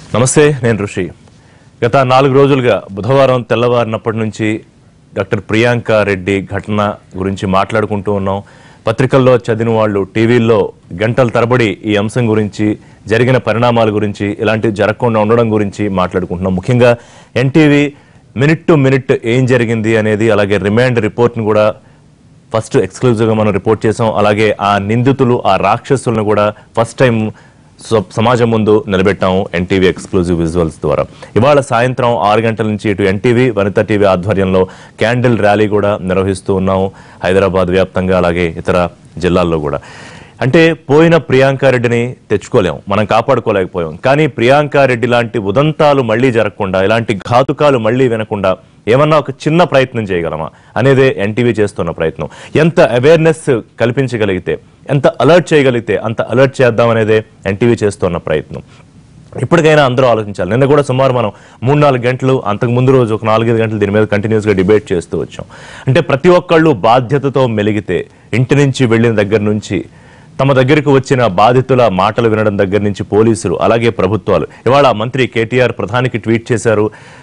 నమస్తే నేను ఋషి గత నాలుగు రోజులుగా బుధవారం తెల్లవారినప్పటి నుంచి డాక్టర్ ప్రియాంక రెడ్డి ఘటన గురించి మాట్లాడుకుంటూ ఉన్నాం పత్రికల్లో చదివిన వాళ్ళు టీవీల్లో గంటల తరబడి ఈ అంశం గురించి జరిగిన పరిణామాల గురించి ఇలాంటివి జరగకుండా ఉండడం గురించి మాట్లాడుకుంటున్నాం ముఖ్యంగా ఎన్టీవీ మినిట్ టు మినిట్ ఏం జరిగింది అనేది అలాగే రిమాండ్ రిపోర్ట్ని కూడా ఫస్ట్ ఎక్స్క్లూజివ్గా మనం రిపోర్ట్ చేసాం అలాగే ఆ నిందితులు ఆ రాక్షసులను కూడా ఫస్ట్ టైం స- సమాజం ముందు నిలబెట్టాము ఎన్టీవీ ఎక్స్క్లూజివ్ విజువల్స్ ద్వారా ఇవాళ సాయంత్రం ఆరు గంటల నుంచి ఇటు ఎన్టీవీ వనిత టీవీ ఆధ్వర్యంలో క్యాండిల్ ర్యాలీ కూడా నిర్వహిస్తూ ఉన్నాము హైదరాబాద్ వ్యాప్తంగా అలాగే ఇతర జిల్లాల్లో కూడా అంటే పోయిన ప్రియాంకారెడ్డిని తెచ్చుకోలేం మనం కాపాడుకోలేకపోయాం కానీ ప్రియాంకారెడ్డి లాంటి ఉదంతాలు మళ్ళీ జరగకుండా ఇలాంటి ఘాతుకాలు మళ్ళీ వినకుండా ఏమన్నా ఒక చిన్న ప్రయత్నం చేయగలమా అనేదే ఎన్టీవీ చేస్తున్న ప్రయత్నం ఎంత అవేర్నెస్ కల్పించగలిగితే ఎంత అలర్ట్ చేయగలిగితే అంత అలర్ట్ చేద్దాం అనేదే ఎన్టీవీ చేస్తున్న ప్రయత్నం ఇప్పటికైనా అందరూ ఆలోచించాలి నిన్న కూడా సుమారు మనం మూడు నాలుగు గంటలు అంతకు ముందు రోజు ఒక నాలుగైదు గంటలు దీని మీద కంటిన్యూస్గా డిబేట్ చేస్తూ వచ్చాం అంటే ప్రతి ఒక్కళ్ళు బాధ్యతతో మెలిగితే ఇంటి నుంచి వెళ్ళిన దగ్గర నుంచి తమ దగ్గరకు వచ్చిన బాధితుల మాటలు వినడం దగ్గర నుంచి పోలీసులు అలాగే ప్రభుత్వాలు ఇవాళ మంత్రి కేటీఆర్ ప్రధానికి ట్వీట్ చేశారు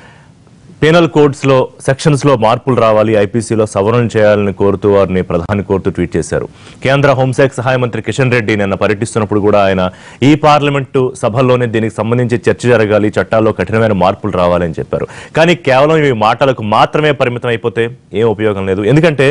పీనల్ కోడ్స్ లో సెక్షన్స్ లో మార్పులు రావాలి ఐపీసీలో సవరణ చేయాలని కోరుతూ వారిని ప్రధాని కోరుతూ ట్వీట్ చేశారు కేంద్ర హోంశాఖ సహాయ మంత్రి కిషన్ రెడ్డి నిన్న పర్యటిస్తున్నప్పుడు కూడా ఆయన ఈ పార్లమెంటు సభల్లోనే దీనికి సంబంధించి చర్చ జరగాలి చట్టాల్లో కఠినమైన మార్పులు రావాలని చెప్పారు కానీ కేవలం ఇవి మాటలకు మాత్రమే పరిమితం అయిపోతే ఏం ఉపయోగం లేదు ఎందుకంటే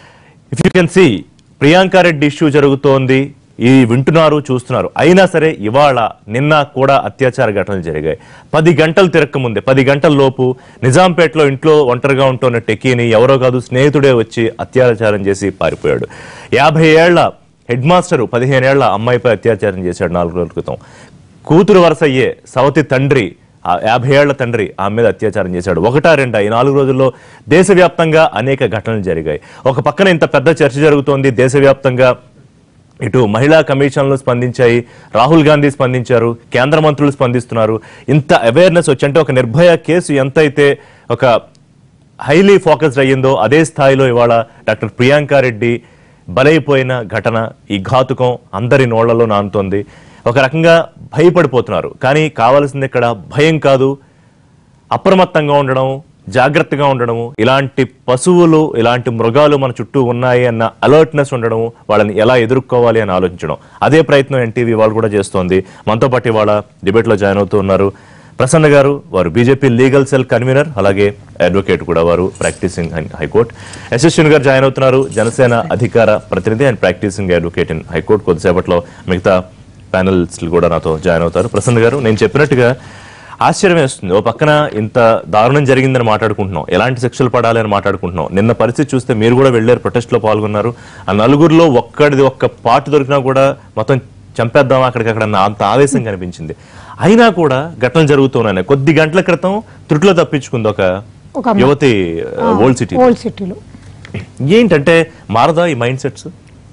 if you can see Priyanka Reddy issue జరుగుతోంది ఈ వింటున్నారు చూస్తున్నారు అయినా సరే ఇవాళ నిన్న కూడా అత్యాచార ఘటనలు జరిగాయి పది గంటలు తిరక్క ముందే పది గంటల లోపు నిజాంపేటలో ఇంట్లో ఒంటరిగా ఉంటున్న టెక్కీని ఎవరో కాదు స్నేహితుడే వచ్చి అత్యాచారం చేసి పారిపోయాడు యాభై ఏళ్ల హెడ్ మాస్టరు పదిహేనేళ్ల అమ్మాయిపై అత్యాచారం చేశాడు నాలుగు రోజుల క్రితం కూతురు వరుస అయ్యే సవతి తండ్రి ఆ యాభై ఏళ్ల తండ్రి ఆమె మీద అత్యాచారం చేశాడు ఒకటా రెండా ఈ నాలుగు రోజుల్లో దేశవ్యాప్తంగా అనేక ఘటనలు జరిగాయి ఒక పక్కన ఇంత పెద్ద చర్చ జరుగుతోంది దేశవ్యాప్తంగా ఇటు మహిళా కమిషన్లు స్పందించాయి రాహుల్ గాంధీ స్పందించారు కేంద్ర మంత్రులు స్పందిస్తున్నారు ఇంత అవేర్నెస్ వచ్చి అంటే ఒక నిర్భయ కేసు ఎంత అయితే ఒక హైలీ ఫోకస్డ్ అయ్యిందో అదే స్థాయిలో ఇవాళ డాక్టర్ ప్రియాంకారెడ్డి బలైపోయిన ఘటన ఈ ఘాతుకం అందరి నోళ్లలో నానుతోంది ఒక రకంగా భయపడిపోతున్నారు కానీ కావాల్సింది ఇక్కడ భయం కాదు అప్రమత్తంగా ఉండడం జాగ్రత్తగా ఉండడము ఇలాంటి పశువులు ఇలాంటి మృగాలు మన చుట్టూ ఉన్నాయి అన్న అలర్ట్నెస్ ఉండడము వాళ్ళని ఎలా ఎదుర్కోవాలి అని ఆలోచించడం అదే ప్రయత్నం ఎన్టీవీ వాళ్ళు కూడా చేస్తోంది మనతో పాటు ఇవాళ డిబేట్లో జాయిన్ అవుతూ ఉన్నారు ప్రసన్న గారు వారు బీజేపీ లీగల్ సెల్ కన్వీనర్ అలాగే అడ్వకేట్ కూడా వారు ప్రాక్టీసింగ్ ఇన్ హైకోర్ట్ యశస్విని గారు జాయిన్ అవుతున్నారు జనసేన అధికార ప్రతినిధి and practising advocate in high court కొద్దిసేపట్లో మిగతా ప్యానలిస్టులు కూడా నాతో జాయిన్ అవుతారు ప్రసన్న గారు నేను చెప్పినట్టుగా ఆశ్చర్యం వేస్తుంది ఓ పక్కన ఇంత దారుణం జరిగిందని మాట్లాడుకుంటున్నాం ఎలాంటి శిక్షలు పడాలి అని మాట్లాడుకుంటున్నాం నిన్న పరిస్థితి చూస్తే మీరు కూడా వెళ్ళారు ప్రొటెస్ట్ లో పాల్గొన్నారు ఆ నలుగురిలో ఒక్కడిది ఒక్క పాటు దొరికినా కూడా మొత్తం చంపేద్దాం అక్కడికక్కడ అన్న అంత ఆవేశం కనిపించింది అయినా కూడా ఘటనలు జరుగుతున్నాయి కొద్ది గంటల క్రితం త్రుట్లో తప్పించుకుంది ఒక ఒక అమ్మాయి. యువతి ఓల్డ్ సిటీ ఓల్డ్ సిటీలో ఏంటంటే మారదా ఈ మైండ్ సెట్స్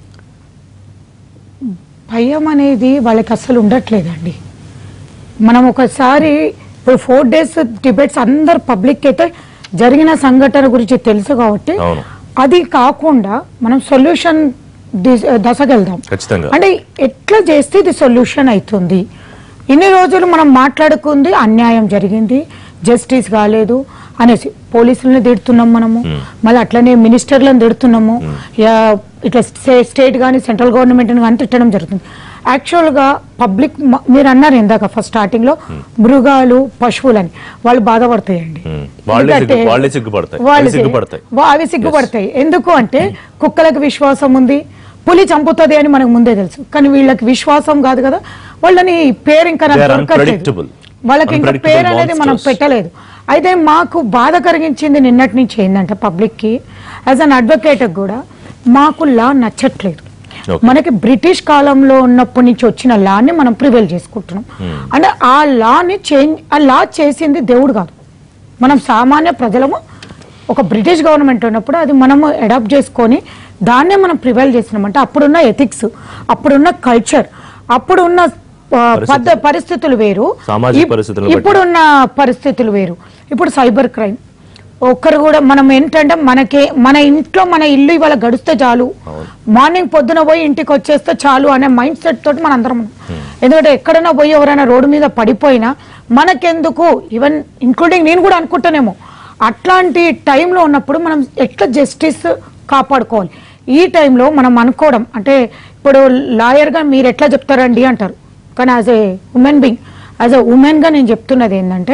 భయం అనేది వాళ్ళకి అస్సలు ఉండట్లేదండి మనం ఒకసారి ఇప్పుడు ఫోర్ డేస్ డిబేట్స్ అందరు పబ్లిక్ అయితే జరిగిన సంఘటన గురించి తెలుసు కాబట్టి అవును. అది కాకుండా మనం సొల్యూషన్ దశకెళ్దాం ఖచ్చితంగా అంటే ఎట్లా చేస్తే ఇది సొల్యూషన్ అవుతుంది ఇన్ని రోజులు మనం మాట్లాడుకుంది అన్యాయం జరిగింది జస్టిస్ కాలేదు అనేసి పోలీసులను తిడుతున్నాం మనము మళ్ళీ అట్లనే మినిస్టర్లను తిడుతున్నాము యా, ఇట్లా స్టే- స్టేట్ కానీ సెంట్రల్ గవర్నమెంట్ కానీ తిట్టడం జరుగుతుంది యాక్చువల్ గా పబ్లిక్ మ- మీరు అన్నారు ఇందాక ఫస్ట్ స్టార్టింగ్ లో మృగాలు పశువులని వాళ్ళు బాధపడతాయండి Hmm. వాళ్ళే ఎందుకంటే సిగ్గు- వాళ్ళే సిగ్గుపడతాయి. వాళ్ళు అవి సిగ్గుపడతాయి. వా- అవి సిగ్గుపడతాయి ఎందుకు అంటే కుక్కలకు విశ్వాసం ఉంది పులి చంపుతుంది అని మనకు ముందే తెలుసు కానీ వీళ్ళకి విశ్వాసం కాదు కదా వాళ్ళని పేరు ఇంకా నాకు They are దొరకట్లేదు. unpredictable. వాళ్ళకి ఇంకా Unpredictable పేరు అనేది మనం monsters. పెట్టలేదు అయితే మాకు బాధ కలిగించింది నిన్నటి నుంచి ఏంటంటే పబ్లిక్ కి యాజ్ అన్ అడ్వకేట్ కూడా మాకు లా నచ్చట్లేదు Okay. మనకి బ్రిటిష్ కాలంలో ఉన్నప్పటి నుంచి వచ్చిన లాని మనం ప్రివేల్ చేసుకుంటున్నాం అంటే ఆ లాని చేంజ్ ఆ లా చేసింది దేవుడు కాదు మనం సామాన్య ప్రజలము ఒక బ్రిటిష్ గవర్నమెంట్ ఉన్నప్పుడు అది మనము అడాప్ట్ చేసుకొని దాన్నే మనం ప్రివైల్ చేసినామంటే అప్పుడున్న ఎథిక్స్ అప్పుడున్న కల్చర్ అప్పుడున్న ఆ, పద్ధ పరిస్థితులు వేరు సామాజిక ఇప్- పరిస్థితులను బట్టి. ఇప్పుడున్న పరిస్థితులు వేరు ఇప్పుడు సైబర్ క్రైమ్ ఒక్కరు కూడా మనం ఏంటంటే మనకి మన ఇంట్లో మన ఇల్లు ఇవాళ గడిస్తే చాలు మార్నింగ్ పొద్దున పోయి ఇంటికి వచ్చేస్తే చాలు అనే మైండ్ సెట్ తోటి మన అందరం ఉన్నాం. ఎందుకంటే ఎక్కడైనా పోయి ఎవరైనా రోడ్డు మీద పడిపోయినా మనకెందుకు ఈవెన్ ఇంక్లూడింగ్ నేను కూడా అనుకుంటానేమో అట్లాంటి టైంలో ఉన్నప్పుడు మనం ఎట్లా జస్టిస్ కాపాడుకోవాలి ఈ టైంలో మనం అనుకోవడం అంటే ఇప్పుడు లాయర్గా మీరు ఎట్లా చెప్తారండి అంటారు కానీ as a woman being as a ఉమెన్గా నేను చెప్తున్నది ఏంటంటే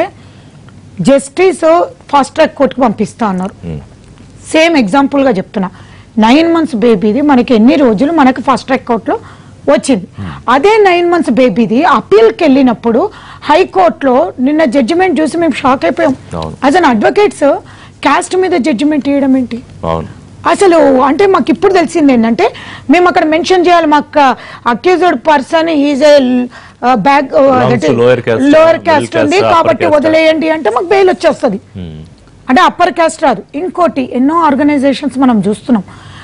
జస్టిస్ ఫాస్ట్ ట్రాక్ కోర్టుకు పంపిస్తా అన్నారు సేమ్ ఎగ్జాంపుల్గా చెప్తున్నా నైన్ మంత్స్ బేబీది మనకి ఎన్ని రోజులు మనకి ఫాస్ట్ ట్రాక్ కోర్టులో వచ్చింది అదే నైన్ మంత్స్ బేబీది అప్పీల్కి వెళ్ళినప్పుడు హైకోర్టులో నిన్న జడ్జిమెంట్ చూసి మేము షాక్ అయిపోయాం అవును. యాజ్ అన్ అడ్వకేట్స్ క్యాస్ట్ మీద జడ్జిమెంట్ ఇవ్వడం ఏంటి అవును అసలు అంటే మాకు ఇప్పుడు తెలిసింది ఏంటంటే మేము అక్కడ మెన్షన్ చేయాలి మాకు accused person is a back Belongs to lower caste, lower middle caste caste, ఉంది upper కాబట్టి caste. వదిలేయండి అంటే మాకు బెయిల్ వచ్చేస్తుంది Hmm. అంటే అప్పర్ క్యాస్ట్ రాదు ఇంకోటి ఎన్నో ఆర్గనైజేషన్స్ మనం చూస్తున్నాం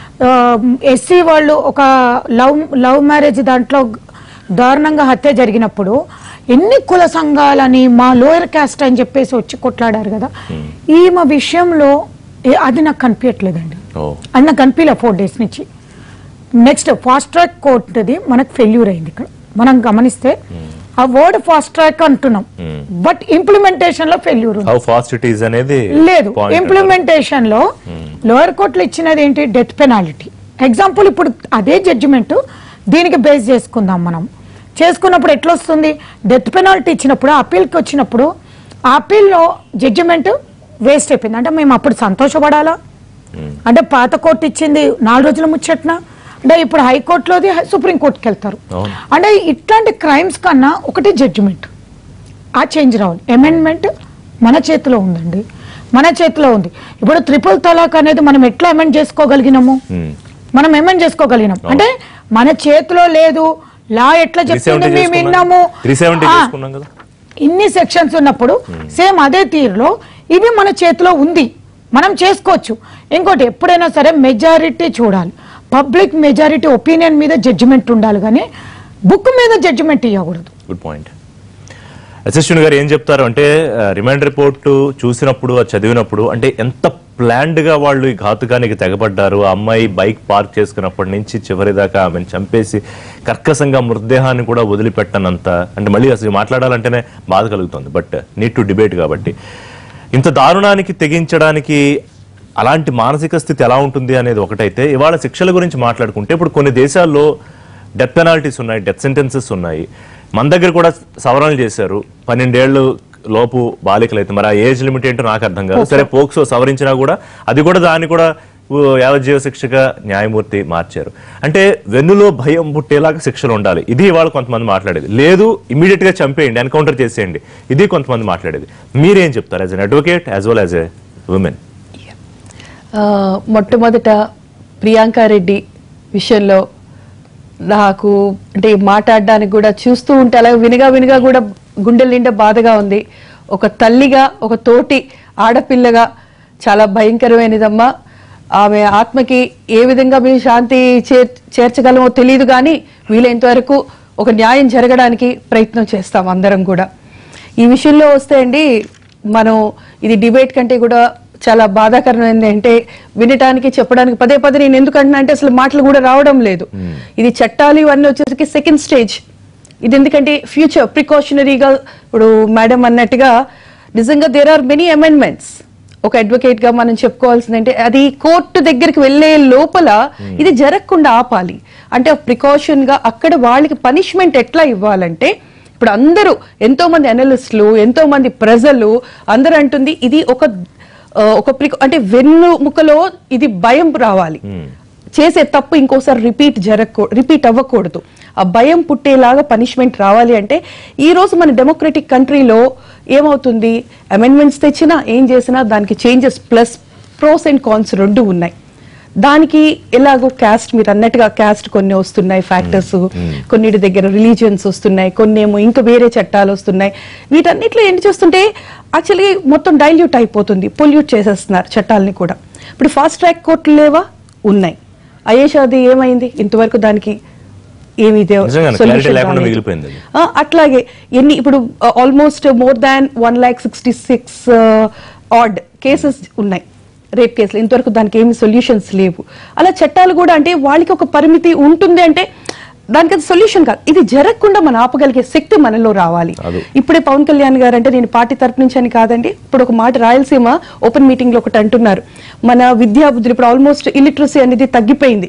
ఎస్సీ వాళ్ళు ఒక లవ్ లవ్ మ్యారేజ్ దాంట్లో దారుణంగా హత్య జరిగినప్పుడు ఎన్ని కుల సంఘాలని మా లోయర్ క్యాస్ట్ అని చెప్పేసి వచ్చి కొట్లాడారు కదా ఈమె విషయంలో ఏ- అది నాకు కనిపించట్లేదండి ఓ అది నాకు కనిపించలే ఫోర్ డేస్ నుంచి నెక్స్ట్ ఫాస్ట్ ట్రాక్ కోర్టుది మనకు ఫెయిల్యూర్ అయింది ఇక్కడ మనం గమనిస్తే ఆ వర్డ్ ఫాస్ట్ ట్రాక్ అంటున్నాం బట్ ఇంప్లిమెంటేషన్ లో ఫెయిల్యూర్ ఉంది హౌ ఫాస్ట్ ఇట్ ఈస్ అనేది లేదు point ఇంప్లిమెంటేషన్ లో లోయర్ కోర్టులు ఇచ్చినది ఏంటి డెత్ పెనాల్టీ ఎగ్జాంపుల్ ఇప్పుడు అదే జడ్జిమెంట్ దీనికి బేస్ చేసుకుందాం మనం చేసుకున్నప్పుడు ఎట్లా వస్తుంది డెత్ పెనాల్టీ ఇచ్చినప్పుడు అప్పీల్కి వచ్చినప్పుడు ఆ అప్పీల్లో జడ్జిమెంట్ వేస్ట్ అయిపోయింది అంటే మేము అప్పుడు సంతోషపడాలా అంటే పాత కోర్టు ఇచ్చింది నాలుగు రోజుల ముచ్చట్న అంటే ఇప్పుడు హైకోర్టులోది సుప్రీం కోర్టుకి వెళ్తారు అవును. అంటే ఇట్లాంటి క్రైమ్స్ కన్నా ఒకటి జడ్జిమెంట్ ఆ చేంజ్ రావాలి అమెండ్మెంట్ మన చేతిలో ఉందండి మన చేతిలో ఉంది ఇప్పుడు ట్రిపుల్ తలాక్ అనేది మనం ఎట్లా అమెండ్ చేసుకోగలిగినాము Hmm. మనం అమెండ్ చేసుకోగలిగినాం అంటే మన చేతిలో లేదు లా ఎట్లా చెప్తుంది 370 మేము చేసుకున్నాం. విన్నాము 370 ఆ, చేసుకున్నాం కదా ఇన్ని సెక్షన్స్ ఉన్నప్పుడు సేమ్ అదే తీరులో ఇది మన చేతిలో ఉంది మనం చేసుకోవచ్చు ఇంకోటి ఎప్పుడైనా సరే మెజారిటీ చూడాలి పబ్లిక్ మెజారిటీ ఒపీనియన్ మీద జడ్జిమెంట్ ఉండాలి కానీ బుక్ మీద జడ్జిమెంట్ ఇవ్వకూడదు గుడ్ పాయింట్ అసిస్టెంట్ గారు ఏం చెప్తారు అంటే రిమైండ్ రిపోర్ట్ చూసినప్పుడు అది చదివినప్పుడు అంటే ఎంత ప్లాన్డ్ గా వాళ్ళు ఈ ఘాతుకానికి తెగబడ్డారు ఆ అమ్మాయి బైక్ పార్క్ చేసుకున్నప్పటి నుంచి చివరి దాకా ఆమెను చంపేసి కర్కశంగా మృతదేహాన్ని కూడా వదిలిపెట్టనంత అంటే మళ్ళీ అసలు మాట్లాడాలంటేనే బాధ కలుగుతుంది బట్ నీడ్ టు డిబేట్ కాబట్టి ఇంత దారుణానికి తెగించడానికి అలాంటి మానసిక స్థితి ఎలా ఉంటుంది అనేది ఒకటైతే ఇవాళ శిక్షల గురించి మాట్లాడుకుంటే ఇప్పుడు కొన్ని దేశాల్లో డెత్ పెనాల్టీస్ ఉన్నాయి డెత్ సెంటెన్సెస్ ఉన్నాయి మన దగ్గర కూడా సవరణలు చేశారు పన్నెండేళ్లు లోపు బాలికలు అయితే మరి ఆ ఏజ్ లిమిట్ ఏంటో నాకు అర్థం కాదు సరే పోక్సో సవరించినా కూడా అది కూడా దాన్ని కూడా ఊ, యావజ్జీవ శిక్షగా న్యాయమూర్తి మార్చారు అంటే వెన్నులో భయం పుట్టేలాగా శిక్షలు ఉండాలి ఇది ఇవాళ కొంతమంది మాట్లాడేది లేదు ఇమీడియట్ గా చంపేయండి ఎన్కౌంటర్ చేసేయండి ఇది కొంతమంది మాట్లాడేది మీరేం చెప్తారు as an advocate as well as a woman ఆ, మొట్టమొదట ప్రియాంక రెడ్డి విషయంలో నాకు అంటే మాట్లాడడానికి కూడా చూస్తూ ఉంటే అలా వినగా వినగా కూడా గుండెల నిండా బాధగా ఉంది ఒక తల్లిగా ఒక తోటి ఆడపిల్లగా చాలా భయంకరమైనదమ్మా ఆమె ఆత్మకి ఏ విధంగా మేము శాంతి చేర్- చేర్చగలమో తెలియదు కానీ వీలైనంత వరకు ఒక న్యాయం జరగడానికి ప్రయత్నం చేస్తాం అందరం కూడా ఈ విషయంలో వస్తే అండి మనం ఇది డిబేట్ కంటే కూడా చాలా బాధాకరమైనది అంటే వినటానికి చెప్పడానికి పదే పదే నేను ఎందుకు అంటున్నా అంటే అసలు మాటలు కూడా రావడం లేదు ఇది చట్టాలు ఇవన్నీ వచ్చేసరికి సెకండ్ స్టేజ్ ఇది ఎందుకంటే ఫ్యూచర్ ప్రికాషనరీగా ఇప్పుడు మేడం అన్నట్టుగా నిజంగా దేర్ ఆర్ మెనీ అమెండ్మెంట్స్ ఒక అడ్వకేట్ గా మనం చెప్పుకోవాల్సిందంటే అది కోర్టు దగ్గరికి వెళ్లే లోపల ఇది జరగకుండా ఆపాలి అంటే ప్రికాషన్ గా అక్కడ వాళ్ళకి పనిష్మెంట్ ఎట్లా ఇవ్వాలంటే ఇప్పుడు అందరూ ఎంతో మంది అనలిస్టులు ఎంతో మంది ప్రజలు అందరూ అంటుంది ఇది ఒక ఆ, ఒక ప్రిక అంటే వెన్నుముకలో ఇది భయం రావాలి చేసే తప్పు ఇంకోసారి రిపీట్ జరగకూ రిపీట్ అవ్వకూడదు ఆ భయం పుట్టేలాగా పనిష్మెంట్ రావాలి అంటే ఈ రోజు మన డెమోక్రటిక్ కంట్రీలో ఏమవుతుంది అమెండ్మెంట్స్ తెచ్చినా ఏం చేసినా దానికి changes plus pros and cons రెండు ఉన్నాయి దానికి ఎలాగో క్యాస్ట్ మీరు అన్నట్టుగా క్యాస్ట్ కొన్ని వస్తున్నాయి ఫ్యాక్టర్స్ కొన్నిటి దగ్గర రిలీజియన్స్ వస్తున్నాయి కొన్ని ఏమో ఇంకా వేరే చట్టాలు వస్తున్నాయి వీటన్నిటిలో ఏంటి చేస్తుంటే యాక్చువల్లీ మొత్తం డైల్యూట్ అయిపోతుంది పొల్యూట్ చేసేస్తున్నారు చట్టాలని కూడా ఇప్పుడు ఫాస్ట్ ట్రాక్ కోర్టులు లేవా ఉన్నాయి అయేష్ అది ఏమైంది ఇంతవరకు దానికి ఏమి ఇదే నిజంగానే, solution clarity లేకుండా రాలేదు. మిగిలిపోయింది అది. ఆ, అట్లాగే ఎన్ని ఇప్పుడు almost more than one lakh sixty six odd cases ఉన్నాయి రేప్ కేసులు ఇంతవరకు దానికి ఏమి సొల్యూషన్స్ లేవు అలా చట్టాలు కూడా అంటే వాళ్ళకి ఒక పరిమితి ఉంటుంది అంటే దానికి అది సొల్యూషన్ కాదు ఇది జరగకుండా మనం ఆపగలిగే శక్తి మనలో రావాలి అదు. ఇప్పుడే పవన్ కళ్యాణ్ గారు అంటే నేను పార్టీ తరపు నుంచి అని కాదండి ఇప్పుడు ఒక మాట రాయలసీమ ఓపెన్ మీటింగ్ లో ఒకటి అంటున్నారు మన విద్యాబుద్ధులు ఇప్పుడు ఆల్మోస్ట్ ఇలిటరసీ అనేది తగ్గిపోయింది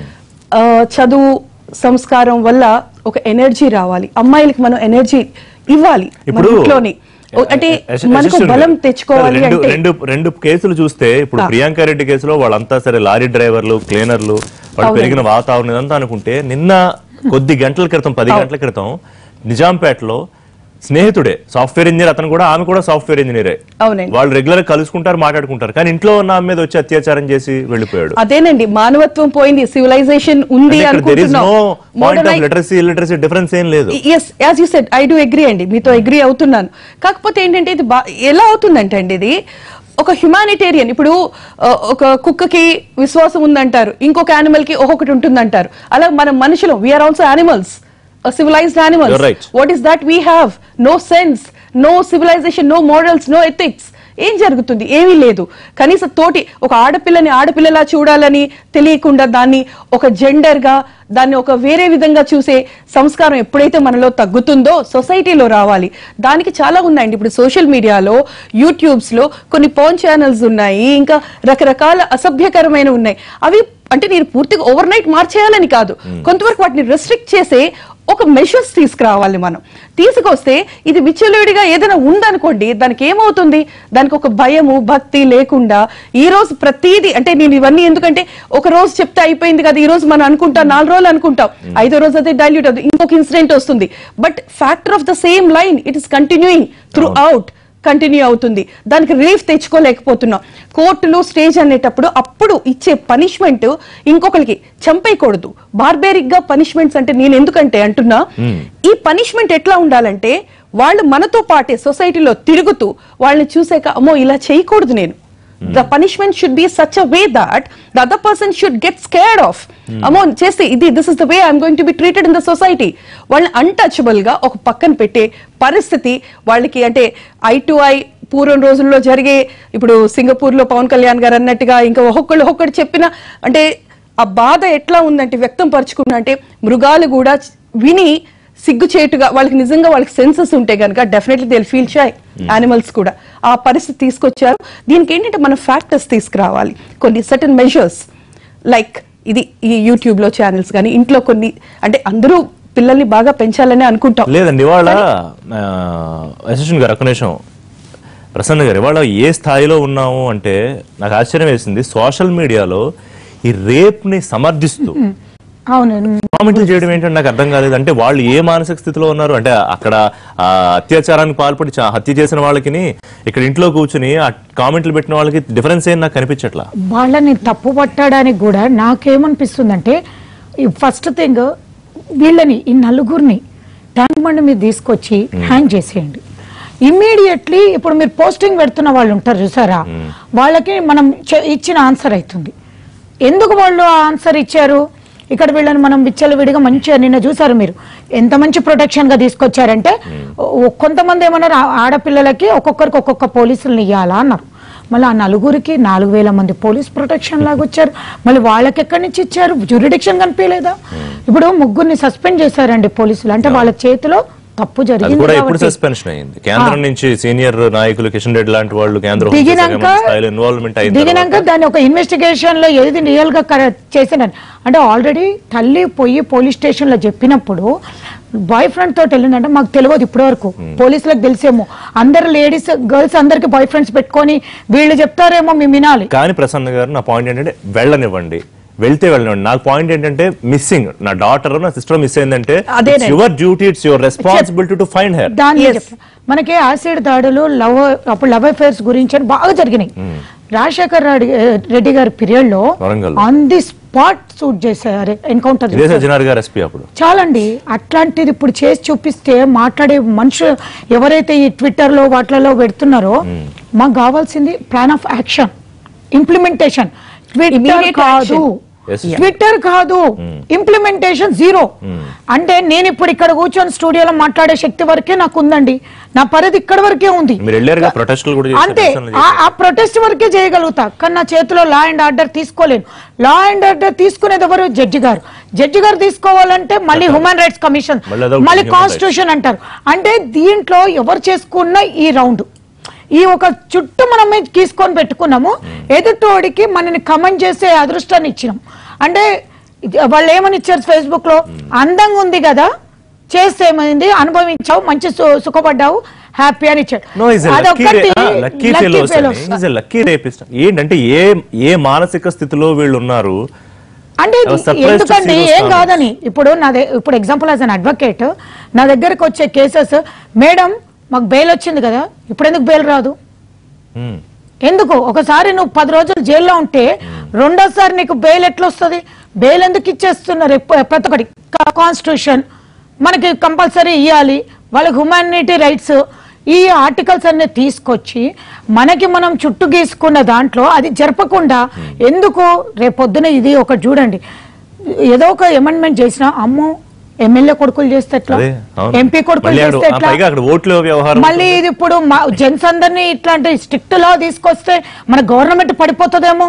ఆ, చదువు సంస్కారం వల్ల ఒక ఎనర్జీ రావాలి అమ్మాయిలకి మనం ఎనర్జీ ఇవ్వాలి మన ఇప్పుడు ఇంట్లోనే ఓ- అంటే యశ- మనకు యశస్విని బలం గారు, తెచ్చుకోవాలి రెండు అంటే రెండు రెండు కేసులు చూస్తే ఇప్పుడు ఆ. ప్రియాంక రెడ్డి కేసులో వాళ్ళంతా సరే లారీ డ్రైవర్లు క్లీనర్లు వాళ్ళు అవునండి. పెరిగిన వాతావరణం ఇదంతా అనుకుంటే నిన్న కొద్ది గంటల క్రితం పది గంటల క్రితం నిజాంపేటలో స్నేహితుడే సాఫ్ట్వేర్ ఇంజనీర్ అతను కూడా ఆమె కూడా సాఫ్ట్వేర్ ఇంజనీరే అవునండి. వాళ్ళు రెగ్యులర్ గా కలుసుకుంటారు మాట్లాడుకుంటారు కానీ ఇంట్లో ఉన్న ఆమె మీద వచ్చి అత్యాచారం చేసి వెళ్ళిపోయాడు అదేనండి మానవత్వం పోయింది సివిలైజేషన్ ఉంది there is no point of అనుకుంటున్నాం లిటరసీ లిటరసీ డిఫరెన్స్ ఏం లేదు yes as you said I do agree అండి మీతో అగ్రీ అవుతున్నాను కాకపోతే ఏంటంటే ఇది బా- ఎలా అవుతుందంటే అండి ఇది ఒక హ్యుమానిటేరియన్ ఇప్పుడు ఆ, ఒక కుక్కకి విశ్వాసం ఉందంటారు ఇంకొక యానిమల్ కి ఒక్కొక్కటి ఉంటుందంటారు అలా మనం మనుషులు we are also animals civilised You're animals right. What is that we have no sense no civilisation no morals no ethics ఏం జరుగుతుంది ఏమీ లేదు కనీసం తోటి ఒక ఆడపిల్లని ఆడపిల్లలా చూడాలని తెలియకుండా దాన్ని ఒక జెండర్ గా దాన్ని ఒక వేరే విధంగా చూసే సంస్కారం ఎప్పుడైతే మనలో తగ్గుతుందో సొసైటీలో రావాలి దానికి చాలా ఉన్నాయండి ఇప్పుడు సోషల్ మీడియాలో యూట్యూబ్స్ లో కొన్ని పర్న్ ఛానల్స్ ఉన్నాయి ఇంకా రకరకాల అసభ్యకరమైన ఉన్నాయి అవి అంటే నేను పూర్తిగా ఓవర్ నైట్ మార్చేయాలని కాదు కొంతవరకు వాటిని రెస్ట్రిక్ట్ చేసే ఒక మెషర్స్ తీసుకురావాలి మనం తీసుకొస్తే ఇది విచ్చలవిడిగా ఏదైనా ఉందనుకోండి దానికి ఏమవుతుంది దానికి ఒక భయము భక్తి లేకుండా ఈ రోజు ప్రతిదీ అంటే నేను ఇవన్నీ ఎందుకంటే ఒక రోజు చెప్తే అయిపోయింది కదా ఈ రోజు మనం అనుకుంటాం నాలుగు రోజులు అనుకుంటాం ఐదో రోజు అయితే డైల్యూట్ అవుతుంది ఇంకొక ఇన్సిడెంట్ వస్తుంది but factor of the same line it is continuing throughout continue అవుతుంది దానికి రిలీఫ్ తెచ్చుకోలేకపోతున్నాం కోర్టులు స్టేజ్ అనేటప్పుడు అప్పుడు ఇచ్చే పనిష్మెంట్ ఇంకొకరికి చంపేయకూడదు బార్బేరిక్ గా పనిష్మెంట్స్ అంటే నేను ఎందుకంటే అంటున్నా ఈ పనిష్మెంట్ ఎట్లా ఉండాలంటే వాళ్ళు మనతో పాటే సొసైటీలో తిరుగుతూ వాళ్ళని చూసాక అమ్మో ఇలా చేయకూడదు నేను the punishment should be such a way that the other person should get scared of అమో చేస్తే ఇది this is the way I'm going to be treated in the society వాళ్ళని అన్టచబుల్ గా ఒక పక్కన పెట్టే పరిస్థితి వాళ్ళకి అంటే ఐ టు ఐ పూర్వం రోజుల్లో జరిగే ఇప్పుడు సింగపూర్ లో పవన్ కళ్యాణ్ గారు అన్నట్టుగా ఇంకా ఒక్కొక్కళ్ళు ఒక్కొక్కటి చెప్పిన అంటే ఆ బాధ ఎట్లా ఉందంటే వ్యక్తం పరుచుకున్న అంటే మృగాలు కూడా విని సిగ్గుచేటుగా వాళ్ళకి నిజంగా వాళ్ళకి సెన్సెస్ ఉంటే కనుక definitely they feel shy animals కూడా ఆ పరిస్థితి తీసుకొచ్చారు దీనికి ఏంటంటే మన ఫ్యాక్టర్స్ తీసుకురావాలి కొన్ని సర్టన్ మెజర్స్ లైక్ ఇది ఈ యూట్యూబ్ లో ఛానల్స్ కానీ ఇంట్లో కొన్ని అంటే అందరూ పిల్లల్ని బాగా పెంచాలని అనుకుంటాం లేదండి ఇవాళ అసిస్టెంట్ గారు ఒక్క నిమిషం ప్రసన్న గారు ఇవాళ ఏ స్థాయిలో ఉన్నాము అంటే నాకు ఆశ్చర్యం వేసింది సోషల్ మీడియాలో ఈ రేప్ ని సమర్థిస్తూ అవును కామెంట్లు చేయడం ఏంటంటే నాకు అర్థం కాలేదు అంటే వాళ్ళు ఏ మానసిక స్థితిలో ఉన్నారు అంటే అక్కడ ఆ అత్యాచారానికి పాల్పడి చా- హత్య చేసిన వాళ్ళకి ఇక్కడ ఇంట్లో కూర్చుని ఆ కామెంట్లు పెట్టిన వాళ్ళకి డిఫరెన్స్ ఏం నాకు కనిపించట్లా వాళ్ళని తప్పు పట్టడానికి కూడా నాకేమనిపిస్తుందంటే ఈ ఫస్ట్ థింగ్ వీళ్ళని ఈ నలుగురిని ట్యాంక్ బండి మీద తీసుకొచ్చి హ్యాంగ్ చేసేయండి ఇమ్మీడియట్లీ ఇప్పుడు మీరు పోస్టింగ్ పెడుతున్న వాళ్ళు ఉంటారు చూసారా వాళ్ళకి మనం చె- ఇచ్చిన ఆన్సర్ అవుతుంది ఎందుకు వాళ్ళు ఆ ఆన్సర్ ఇచ్చారు ఇక్కడ వీళ్ళని మనం విచ్చలవిడిగా మంచిగా నిన్న చూసారు మీరు ఎంత మంచి ప్రొటెక్షన్ గా తీసుకొచ్చారంటే ఓ- కొంతమంది ఏమన్నారు ఆ- ఆడపిల్లలకి ఒక్కొక్కరికి ఒక్కొక్క పోలీసులను ఇవ్వాలా అన్నారు మళ్ళీ ఆ నలుగురికి నాలుగు వేల మంది పోలీస్ ప్రొటెక్షన్ లాగా వచ్చారు మళ్ళీ వాళ్ళకి ఎక్కడి నుంచి ఇచ్చారు జ్యూరిడిక్షన్ కనిపించలేదా ఇప్పుడు ముగ్గురిని సస్పెండ్ చేశారండి పోలీసులు అంటే వాళ్ళ చేతిలో తప్పు అది జరిగింది కూడా ఎప్పుడు కాబట్టి. సస్పెన్షన్ అయింది కేంద్రం నుంచి సీనియర్ నాయకులు కిషన్ రెడ్డి లాంటి వాళ్ళు కేంద్ర హోంశాఖ దిగినాక స్థాయిలో ఇన్వాల్వ్మెంట్ అయిన దిగినాక తర్వాత దాన్ని ఒక ఇన్వెస్టిగేషన్ లో ఏది రియల్ గా చేసిందని అంటే ఆల్రెడీ తల్లి పోయి పోలీస్ స్టేషన్ లో చెప్పినప్పుడు బాయ్ ఫ్రెండ్ తోటి వెళ్ళిందంటే మాకు తెలియదు ఇప్పటి వరకు పోలీసులకు తెలిసేమో అందరు లేడీస్ గర్ల్స్ అందరికి బాయ్ ఫ్రెండ్స్ పెట్టుకొని వీళ్ళు చెప్తారేమో మేము వినాలి కానీ ప్రసన్న గారు నా పాయింట్ ఏంటంటే వెళ్ళనివ్వండి వెళ్తే వెళ్ళనివ్వండి నాకు పాయింట్ ఏంటంటే మిస్సింగ్ నా డాటర్ నా సిస్టర్ మిస్ అయిందంటే అదేనండి. Your duty it's your responsibility to find her దాన్ని Yes. చెప్తా. మనకి యాసిడ్ దాడులు లవ్ అప్పుడు లవ్ అఫైర్స్ గురించి అని బాగా జరిగినాయి రాజశేఖర్ రెడ్డి రెడ్డి గారి పీరియడ్ లో వరంగల్లో. ఆన్ ది స్పాట్ షూట్ చేశారు ఎన్కౌంటర్ ఇదే సజ్జనార్ గారు ఎస్పీ అప్పుడు చాలండి అట్లాంటిది ఇప్పుడు చేసి చూపిస్తే మాట్లాడే మనుషులు ఎవరైతే ఈ ట్విట్టర్ లో వాటిలలో పెడుతున్నారో మాకు కావాల్సింది plan of action implementation Twitter Immediate కాదు action. Yes. ట్విట్టర్ కాదు ఇంప్లిమెంటేషన్ జీరో అంటే నేను ఇప్పుడు ఇక్కడ కూర్చొని స్టూడియోలో మాట్లాడే శక్తి వరకే నాకు ఉందండి నా పరిధి ఇక్కడ వరకే ఉంది మీరు వెళ్ళారుగా ప్రొటెస్టులు కూడా చేశారు, అంతే నిరసనలు ఆ- ఆ ప్రొటెస్ట్ వరకే చేయగలుగుతా కానీ నా చేతిలో లా అండ్ ఆర్డర్ తీసుకోలేను లా అండ్ ఆర్డర్ తీసుకునేది ఎవరు జడ్జి గారు జడ్జి గారు తీసుకోవాలంటే మళ్ళీ హ్యూమన్ రైట్స్ కమిషన్ మళ్ళీ అదొకటి మళ్ళీ human rights. కాన్స్టిట్యూషన్ అంటారు అంటే దీంట్లో ఎవరు చేసుకున్న ఈ రౌండ్ ఈ ఒక చుట్టూ మనం తీసుకొని పెట్టుకున్నాము ఎదుటోడికి మనని కమెంట్ చేసే అదృష్టాన్ని ఇచ్చినాం అంటే ఇది- వాళ్ళు ఏమని ఇచ్చారు ఫేస్బుక్ లో అందంగా ఉంది కదా చేస్తే ఏమైంది అనుభవించావు మంచి సు- సుఖపడ్డావు హ్యాపీ అని ఇచ్చాడు నో ఇస్ అదొక్కటి lucky lucky fellows fellows. Is lucky rapist ఏంటంటే ఏ ఏ మానసిక స్థితిలో వీళ్ళు ఉన్నారు అంటే I was surprised to ఎందుకండి see those ఏం comments. కాదని ఇప్పుడు నా దే- ఇప్పుడు ఎగ్జాంపుల్ యాజ్ అన్ అడ్వకేట్ నా దగ్గరకు వచ్చే కేసెస్ మేడం మాకు బెయిల్ వచ్చింది కదా ఇప్పుడు ఎందుకు బెయిల్ రాదు Hmm. ఎందుకు ఒకసారి నువ్వు పది రోజులు జైల్లో ఉంటే రెండోసారి నీకు బెయిల్ ఎట్లా వస్తుంది బెయిల్ ఎందుకు ఇచ్చేస్తున్నారు ఎప్ప- ప్రతి ఒక్కటి కాన్స్టిట్యూషన్ మనకి కంపల్సరీ ఇవ్వాలి వాళ్ళకి హ్యుమానిటీ రైట్స్ ఈ ఆర్టికల్స్ అన్ని తీసుకొచ్చి మనకి మనం చుట్టూ గీసుకున్న దాంట్లో అది జరపకుండా ఎందుకు రేపొద్దున ఇది ఒకటి చూడండి ఏదో ఒక అమెండ్మెంట్ చేసినా అమ్మో ఎమ్మెల్యే కొడుకులు చేస్తే ఎట్లా అదే, అవును. ఎంపీ కొడుకులు మళ్ళీ అక్కడ- చేస్తే ఆ ఎట్లా పైగా అక్కడ ఓట్ల వ్యవహారం మళ్ళీ ఇది ఇప్పుడు మా జెంట్స్ అందరినీ ఇట్లాంటి స్ట్రిక్ట్ లా తీసుకొస్తే మన గవర్నమెంట్ పడిపోతుందేమో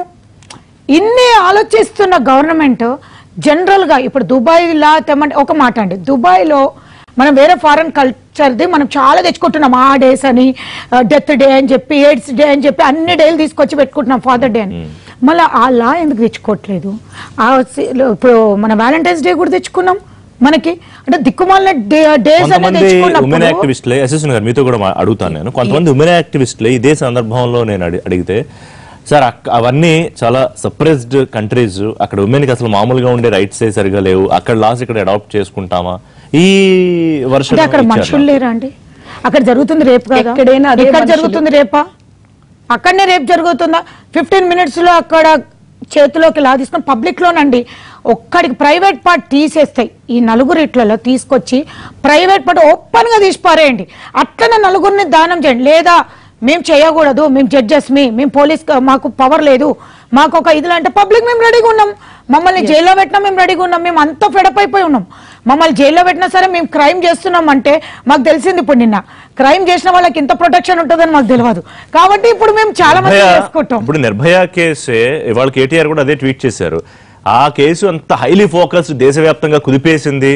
ఇన్ని ఆలోచిస్తున్న గవర్నమెంట్ జనరల్ గా ఇప్పుడు దుబాయ్ లా తెమ్మంటే ఒక మాట అండి దుబాయ్ లో మనం వేరే ఫారెన్ కల్చర్ది మనం చాలా తెచ్చుకుంటున్నాం ఆ డేస్ అని డెత్ డే అని చెప్పి ఎయిడ్స్ డే అని చెప్పి అన్ని డేలు తీసుకొచ్చి పెట్టుకుంటున్నాం ఫాదర్ డే అని మళ్ళీ ఆ లా ఎందుకు తెచ్చుకోవట్లేదు ఆ సి- ఇప్పుడు మన వ్యాలంటైన్స్ డే కూడా తెచ్చుకున్నాం మనకి అంటే దిక్కుమాలిన డేస్ అనేది కొంతమంది ఉమెన్ తెచ్చుకున్నప్పుడు యాక్టివిస్టులే అసిస్టెంట్ గారు మీతో కూడా మా- అడుగుతాను నేను కొంతమంది ఉమెన్ యాక్టివిస్టులే ఇదే సందర్భంలో నేను అడి- అడిగితే సార్ అక్క- అవన్నీ చాలా సప్రెస్డ్ కంట్రీస్ అక్కడ ఉమెన్ కి అసలు మామూలుగా ఉండే రైట్స్ సరిగా లేవు అక్కడ లాస్ ఇక్కడ అడాప్ట్ చేసుకుంటామా ఈ వర్షం అంటే అక్కడ మనుషులు లేరా అండి అక్కడ జరుగుతుంది రేపు కదా ఎక్కడైనా అదే ఎక్కడ మనుషులు. జరుగుతుంది రేపా అక్కడనే రేపు జరుగుతుందా ఫిఫ్టీన్ మినిట్స్ లో అక్కడ చేతిలోకి లా తీసుకొని పబ్లిక్ లోనండి ఒక్కడికి ప్రైవేట్ పార్ట్ తీసేస్తాయి ఈ నలుగురు ఇట్లలో తీసుకొచ్చి ప్రైవేట్ పార్ట్ ఓపెన్ గా తీసి పారేయండి అట్లనే నలుగురిని దానం చేయండి లేదా మేము చేయకూడదు మేము జడ్జెస్ మీ మేము పోలీస్ మాకు పవర్ లేదు మాకు ఒక ఇదిలా అంటే పబ్లిక్ మేము రెడీగా ఉన్నాం మమ్మల్ని జైల్లో పెట్టినా మేము రెడీగా ఉన్నాం మేము అంతా ఫెడప్ అయిపోయి ఉన్నాం మమ్మల్ని జైల్లో పెట్టినా సరే మేము క్రైమ్ చేస్తున్నాం అంటే మాకు తెలిసింది ఇప్పుడు నిన్న క్రైమ్ చేసిన వాళ్ళకి ఇంత ప్రొటెక్షన్ ఉంటుందని మాకు తెలియదు కాబట్టి ఇప్పుడు మేము చాలా మంది నిర్భయ- చేసుకుంటాం ఇప్పుడు నిర్భయ కేసే ఇవాళ కేటీఆర్ కూడా అదే ట్వీట్ చేశారు ఆ కేసు అంత హైలీ ఫోకస్ దేశవ్యాప్తంగా కుదిపేసింది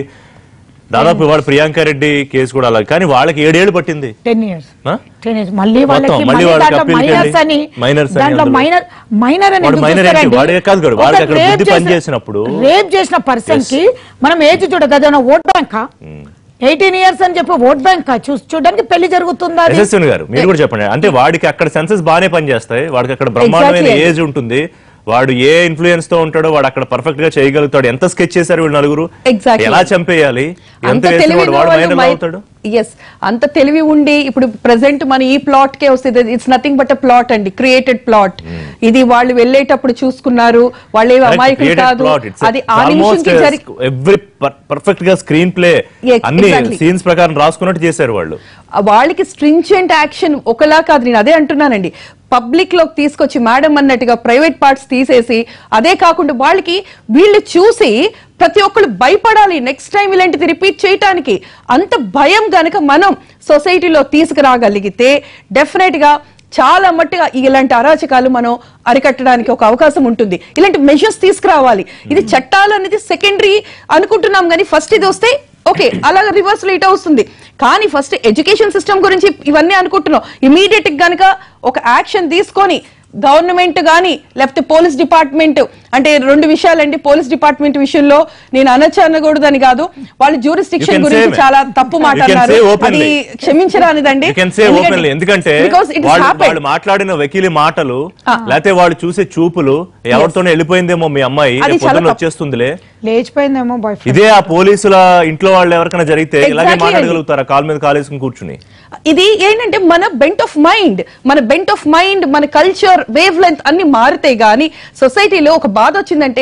దాదాపు ఇవాళ ప్రియాంక రెడ్డి కేసు కూడా అలా కానీ వాళ్ళకి ఏడేళ్లు పట్టింది టెన్ ఇయర్స్ ఆ? టెన్ ఇయర్స్ మళ్ళీ మొత్తం, వాళ్ళకి మళ్ళీ మళ్ళీ వాళ్ళకి దాంట్లో appeal కి మైనర్స్ అని వెళ్ళి, minors అని దాంట్లో అందులో. మైనర్ మైనర్ అని వాడు ఎందుకు minor ఏంటి? చూస్తారండి? వాడే కాదు కాదు, ఒక వాడికి అక్కడ rape బుద్ధి చేసిన- పనిచేసినప్పుడు. రేప్ చేసిన పర్సన్ కి మనం ఏజ్ చూడదు అదేమన్నా ఓట్ బ్యాంకా ఎయిటీన్ ఇయర్స్ అని చెప్పి ఓట్ బ్యాంక్ చూ చూడడానికి పెళ్లి జరుగుతుందా అది? యశస్విని గారు మీరు కూడా చెప్పండి అంటే వాడికి అక్కడ సెన్సెస్ బాగానే పనిచేస్తాయి వాడికి అక్కడ బ్రహ్మాండమైన Exactly. ఏజ్ ఉంటుంది వాడు ఏ ఇన్ఫ్లుయెన్స్ తో ఉంటాడో వాడు అక్కడ పర్ఫెక్ట్ గా చేయగలుగుతాడు ఎంత స్కెచ్ చేశారు వీళ్ళు నలుగురు Exactly. ఎలా చంపేయాలి ఎంత అంత వేసిన తెలివి వాడు వాడు మైనర్ అవుతాడు ఎస్ అంత తెలివి ఉండి ఇప్పుడు ప్రెసెంట్ మన ఈ ప్లాట్ కే వస్తుంది it's nothing but a plot అండి క్రియేటెడ్ ప్లాట్ ఇది వాళ్ళు వెళ్ళేటప్పుడు చూసుకున్నారు వాళ్ళు ఏమి అమాయకులు కాదు అది ఆ నిమిషంకి జరిగి ఎవ్రీ పర్ఫెక్ట్ గా స్క్రీన్ ప్లే Yeah, అన్ని exactly. సీన్స్ ప్రకారం రాసుకున్నట్టు చేశారు వాళ్ళు వాళ్ళకి స్ట్రింజెంట్ యాక్షన్ ఒకలా కాదు నేను అదే అంటున్నానండి పబ్లిక్ లోకి తీసుకొచ్చి మేడం అన్నట్టుగా ప్రైవేట్ పార్ట్స్ తీసేసి అదే కాకుండా వాళ్ళకి వీళ్ళు చూసి ప్రతి ఒక్కళ్ళు భయపడాలి నెక్స్ట్ టైం ఇలాంటిది రిపీట్ చేయటానికి అంత భయం గనక మనం సొసైటీలో తీసుకురాగలిగితే డెఫినెట్ గా చాలా మట్టుగా ఇలాంటి అరాచకాలు మనం అరికట్టడానికి ఒక అవకాశం ఉంటుంది ఇలాంటి మెజర్స్ తీసుకురావాలి ఇది చట్టాలు అనేది సెకండరీ అనుకుంటున్నాం కానీ ఫస్ట్ ఇది వస్తే ఓకే అలా రివర్స్ లో ఇట్ వస్తుంది కానీ ఫస్ట్ ఎడ్యుకేషన్ సిస్టమ్ గురించి ఇవన్నీ అనుకుంటున్నాం ఇమీడియట్ గనక ఒక యాక్షన్ తీసుకొని గవర్నమెంట్ గాని లేకపోతే పోలీస్ డిపార్ట్మెంట్ అంటే రెండు విషయాలండి పోలీస్ డిపార్ట్మెంట్ విషయంలో నేను అనొచ్చు అనకూడదని కాదు వాళ్ళు You జ్యూరిస్టిక్షన్ can గురించి say, చాలా తప్పు You can మాట్లాడారు say అది openly. క్షమించరానిదండి You can say openly. ఎందుకంటే బికాస్ ఇట్ వాళ్ళు వాళ్ళు మాట్లాడిన వకీలి మాటలు లేకపోతే వాళ్ళు చూసే చూపులు ఎవరితోనే వెళ్ళిపోయిందేమో మీ అమ్మాయి అది రేపు చాలా పొద్దున్న తప్పు. వచ్చేస్తుందిలే లేచిపోయిందేమో బాయ్ ఫ్రెండ్ ఇదే ఆ పోలీసుల ఇంట్లో వాళ్ళు ఎవరికైనా జరిగితే ఇలాగే Exactly మాట్లాడగలుగుతారా కాల్ మీద కాలేసుకుని కూర్చుని ఇది ఏంటంటే మన బెంట్ ఆఫ్ మైండ్ మన బెంట్ ఆఫ్ మైండ్ మన కల్చర్ వేవ్ లెంత్ అన్ని మారితే గానీ సొసైటీలో ఒక బాధ వచ్చిందంటే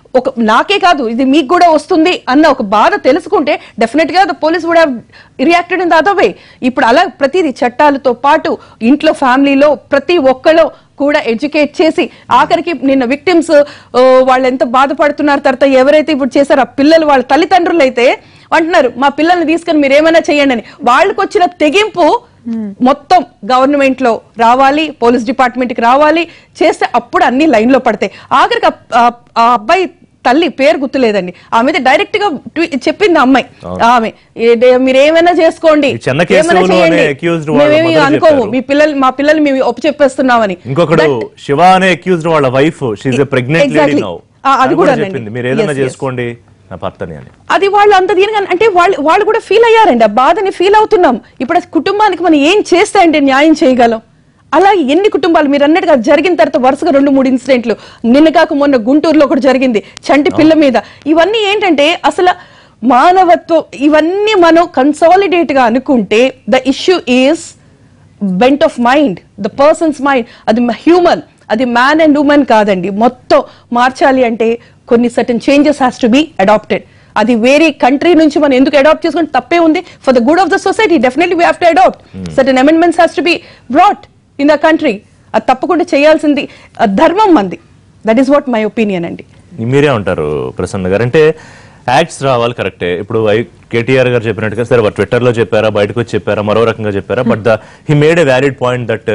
ఒక నాకే కాదు ఇది మీకు కూడా వస్తుంది అన్న ఒక బాధ తెలుసుకుంటే డెఫినెట్ గా పోలీస్ కూడా reacted in the other way ఇప్పుడు అలా ప్రతిదీ చట్టాలతో పాటు ఇంట్లో ఫ్యామిలీలో ప్రతి ఒక్కళ్ళు కూడా ఎడ్యుకేట్ చేసి ఆఖరికి నిన్న విక్టిమ్స్ వాళ్ళు ఎంత బాధపడుతున్నారు తర్వాత ఎవరైతే ఇప్పుడు చేశారో ఆ పిల్లలు వాళ్ళ తల్లిదండ్రులు అయితే అంటున్నారు మా పిల్లల్ని తీసుకొని మీరు ఏమైనా చేయండి అని వాళ్ళకి వచ్చిన తెగింపు మొత్తం గవర్నమెంట్ లో రావాలి పోలీస్ డిపార్ట్మెంట్ కి రావాలి చేస్తే అప్పుడు అన్ని లైన్ లో పడతాయి ఆఖరికి ఆ- ఆ- ఆ అబ్బాయి తల్లి పేరు గుర్తులేదండి ఆమె డైరెక్ట్ గా ట్వీ- చెప్పింది ఆ అమ్మాయి ఆమె ఏ- మీరు ఏమైనా చేసుకోండి ఈ చిన్న కేసులు ఏమైనా అనే చేయండి. accused వాళ్ళ మేమేమి mother అనుకోము చెప్పారు. మీ పిల్లలు మా పిల్లలు మేము ఒప్పు చెప్పేస్తున్నామని ఇంకొకడు శివ అనే అక్యూజ్డ్ వాళ్ళ wife she is a pregnant lady Exactly. Now ఆ, అది కూడా చెప్పింది మీరు ఏదైనా Yes, yes. చేసుకోండి నా భర్తని అని అది వాళ్ళు అంత దీనిగా అంటే వాళ్ళు వాళ్ళు కూడా ఫీల్ అయ్యారండి ఆ బాధని ఫీల్ అవుతున్నాం ఇప్పుడు ఆ కుటుంబానికి మనం ఏం చేస్తే అంటే న్యాయం చేయగలం అలా ఎన్ని కుటుంబాలు మీరు అన్నట్టుగా జరిగిన తర్వాత వరుసగా రెండు మూడు ఇన్సిడెంట్లు నిన్న కాక మొన్న గుంటూరులో ఒకటి జరిగింది చంటి పిల్ల మీద ఇవన్నీ ఏంటంటే అసలు మానవత్వం ఇవన్నీ మనం కన్సాలిడేట్ గా అనుకుంటే the issue is bent of mind the persons mind అది హ్యూమన్ అది మ్యాన్ అండ్ ఉమెన్ కాదండి మొత్తం మార్చాలి అంటే కొన్ని certain changes has to be adapted అది వేరే కంట్రీ నుంచి మనం ఎందుకు అడాప్ట్ చేసుకుంటే తప్పే ఉంది for the good of the society definitely we have to adapt certain amendments has to be brought in the country అది తప్పకుండా చేయాల్సింది ఆ ధర్మం మంది that is what my opinion అండి మీరే ఉంటారు ప్రసన్న గారు అంటే యాక్ట్స్ రావాలి కరెక్టే ఇప్పుడు ఐ కేటీఆర్ గారు చెప్పినట్టుగా సరే ట్విట్టర్ లో చెప్పారా బయటకు వచ్చి చెప్పారా మరో రకంగా చెప్పారా but the he made a valid point that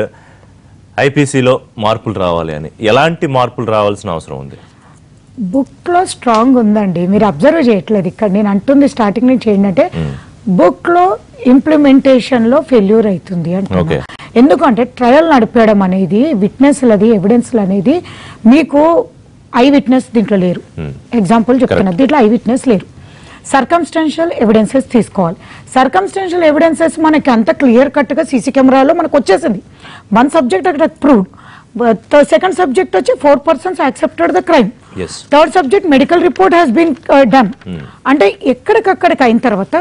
ఐపీసీలో మార్పులు రావాలి అని ఎలాంటి మార్పులు రావాల్సిన అవసరం ఉంది బుక్ లో స్ట్రాంగ్ ఉందండి మీరు అబ్జర్వ్ చేయట్లేదు ఇక్కడ నేను అంటుంది స్టార్టింగ్ నుంచి ఏంటంటే బుక్ లో ఇంప్లిమెంటేషన్ లో ఫెయిల్యూర్ అవుతుంది అంటే Okay. ఎందుకంటే ట్రయల్ నడిపేయడం అనేది విట్నెస్లది ఎవిడెన్స్లు అనేది మీకు ఐ విట్నెస్ దీంట్లో లేరు ఎగ్జాంపుల్ చెప్తున్నా దీంట్లో ఐ విట్నెస్ లేరు సర్కమ్స్టెన్షియల్ ఎవిడెన్సెస్ తీసుకోవాలి సర్కమ్స్టెన్షియల్ ఎవిడెన్సెస్ మనకి అంత క్లియర్ కట్ గా సీసీ కెమెరాలో మనకు వచ్చేసింది వన్ సబ్జెక్ట్ అక్కడ ప్రూవ్డ్ సెకండ్ సబ్జెక్ట్ వచ్చి four persons accepted the crime Yes. Third subject medical report has been done అంటే ఎక్కడికక్కడికి అయిన తర్వాత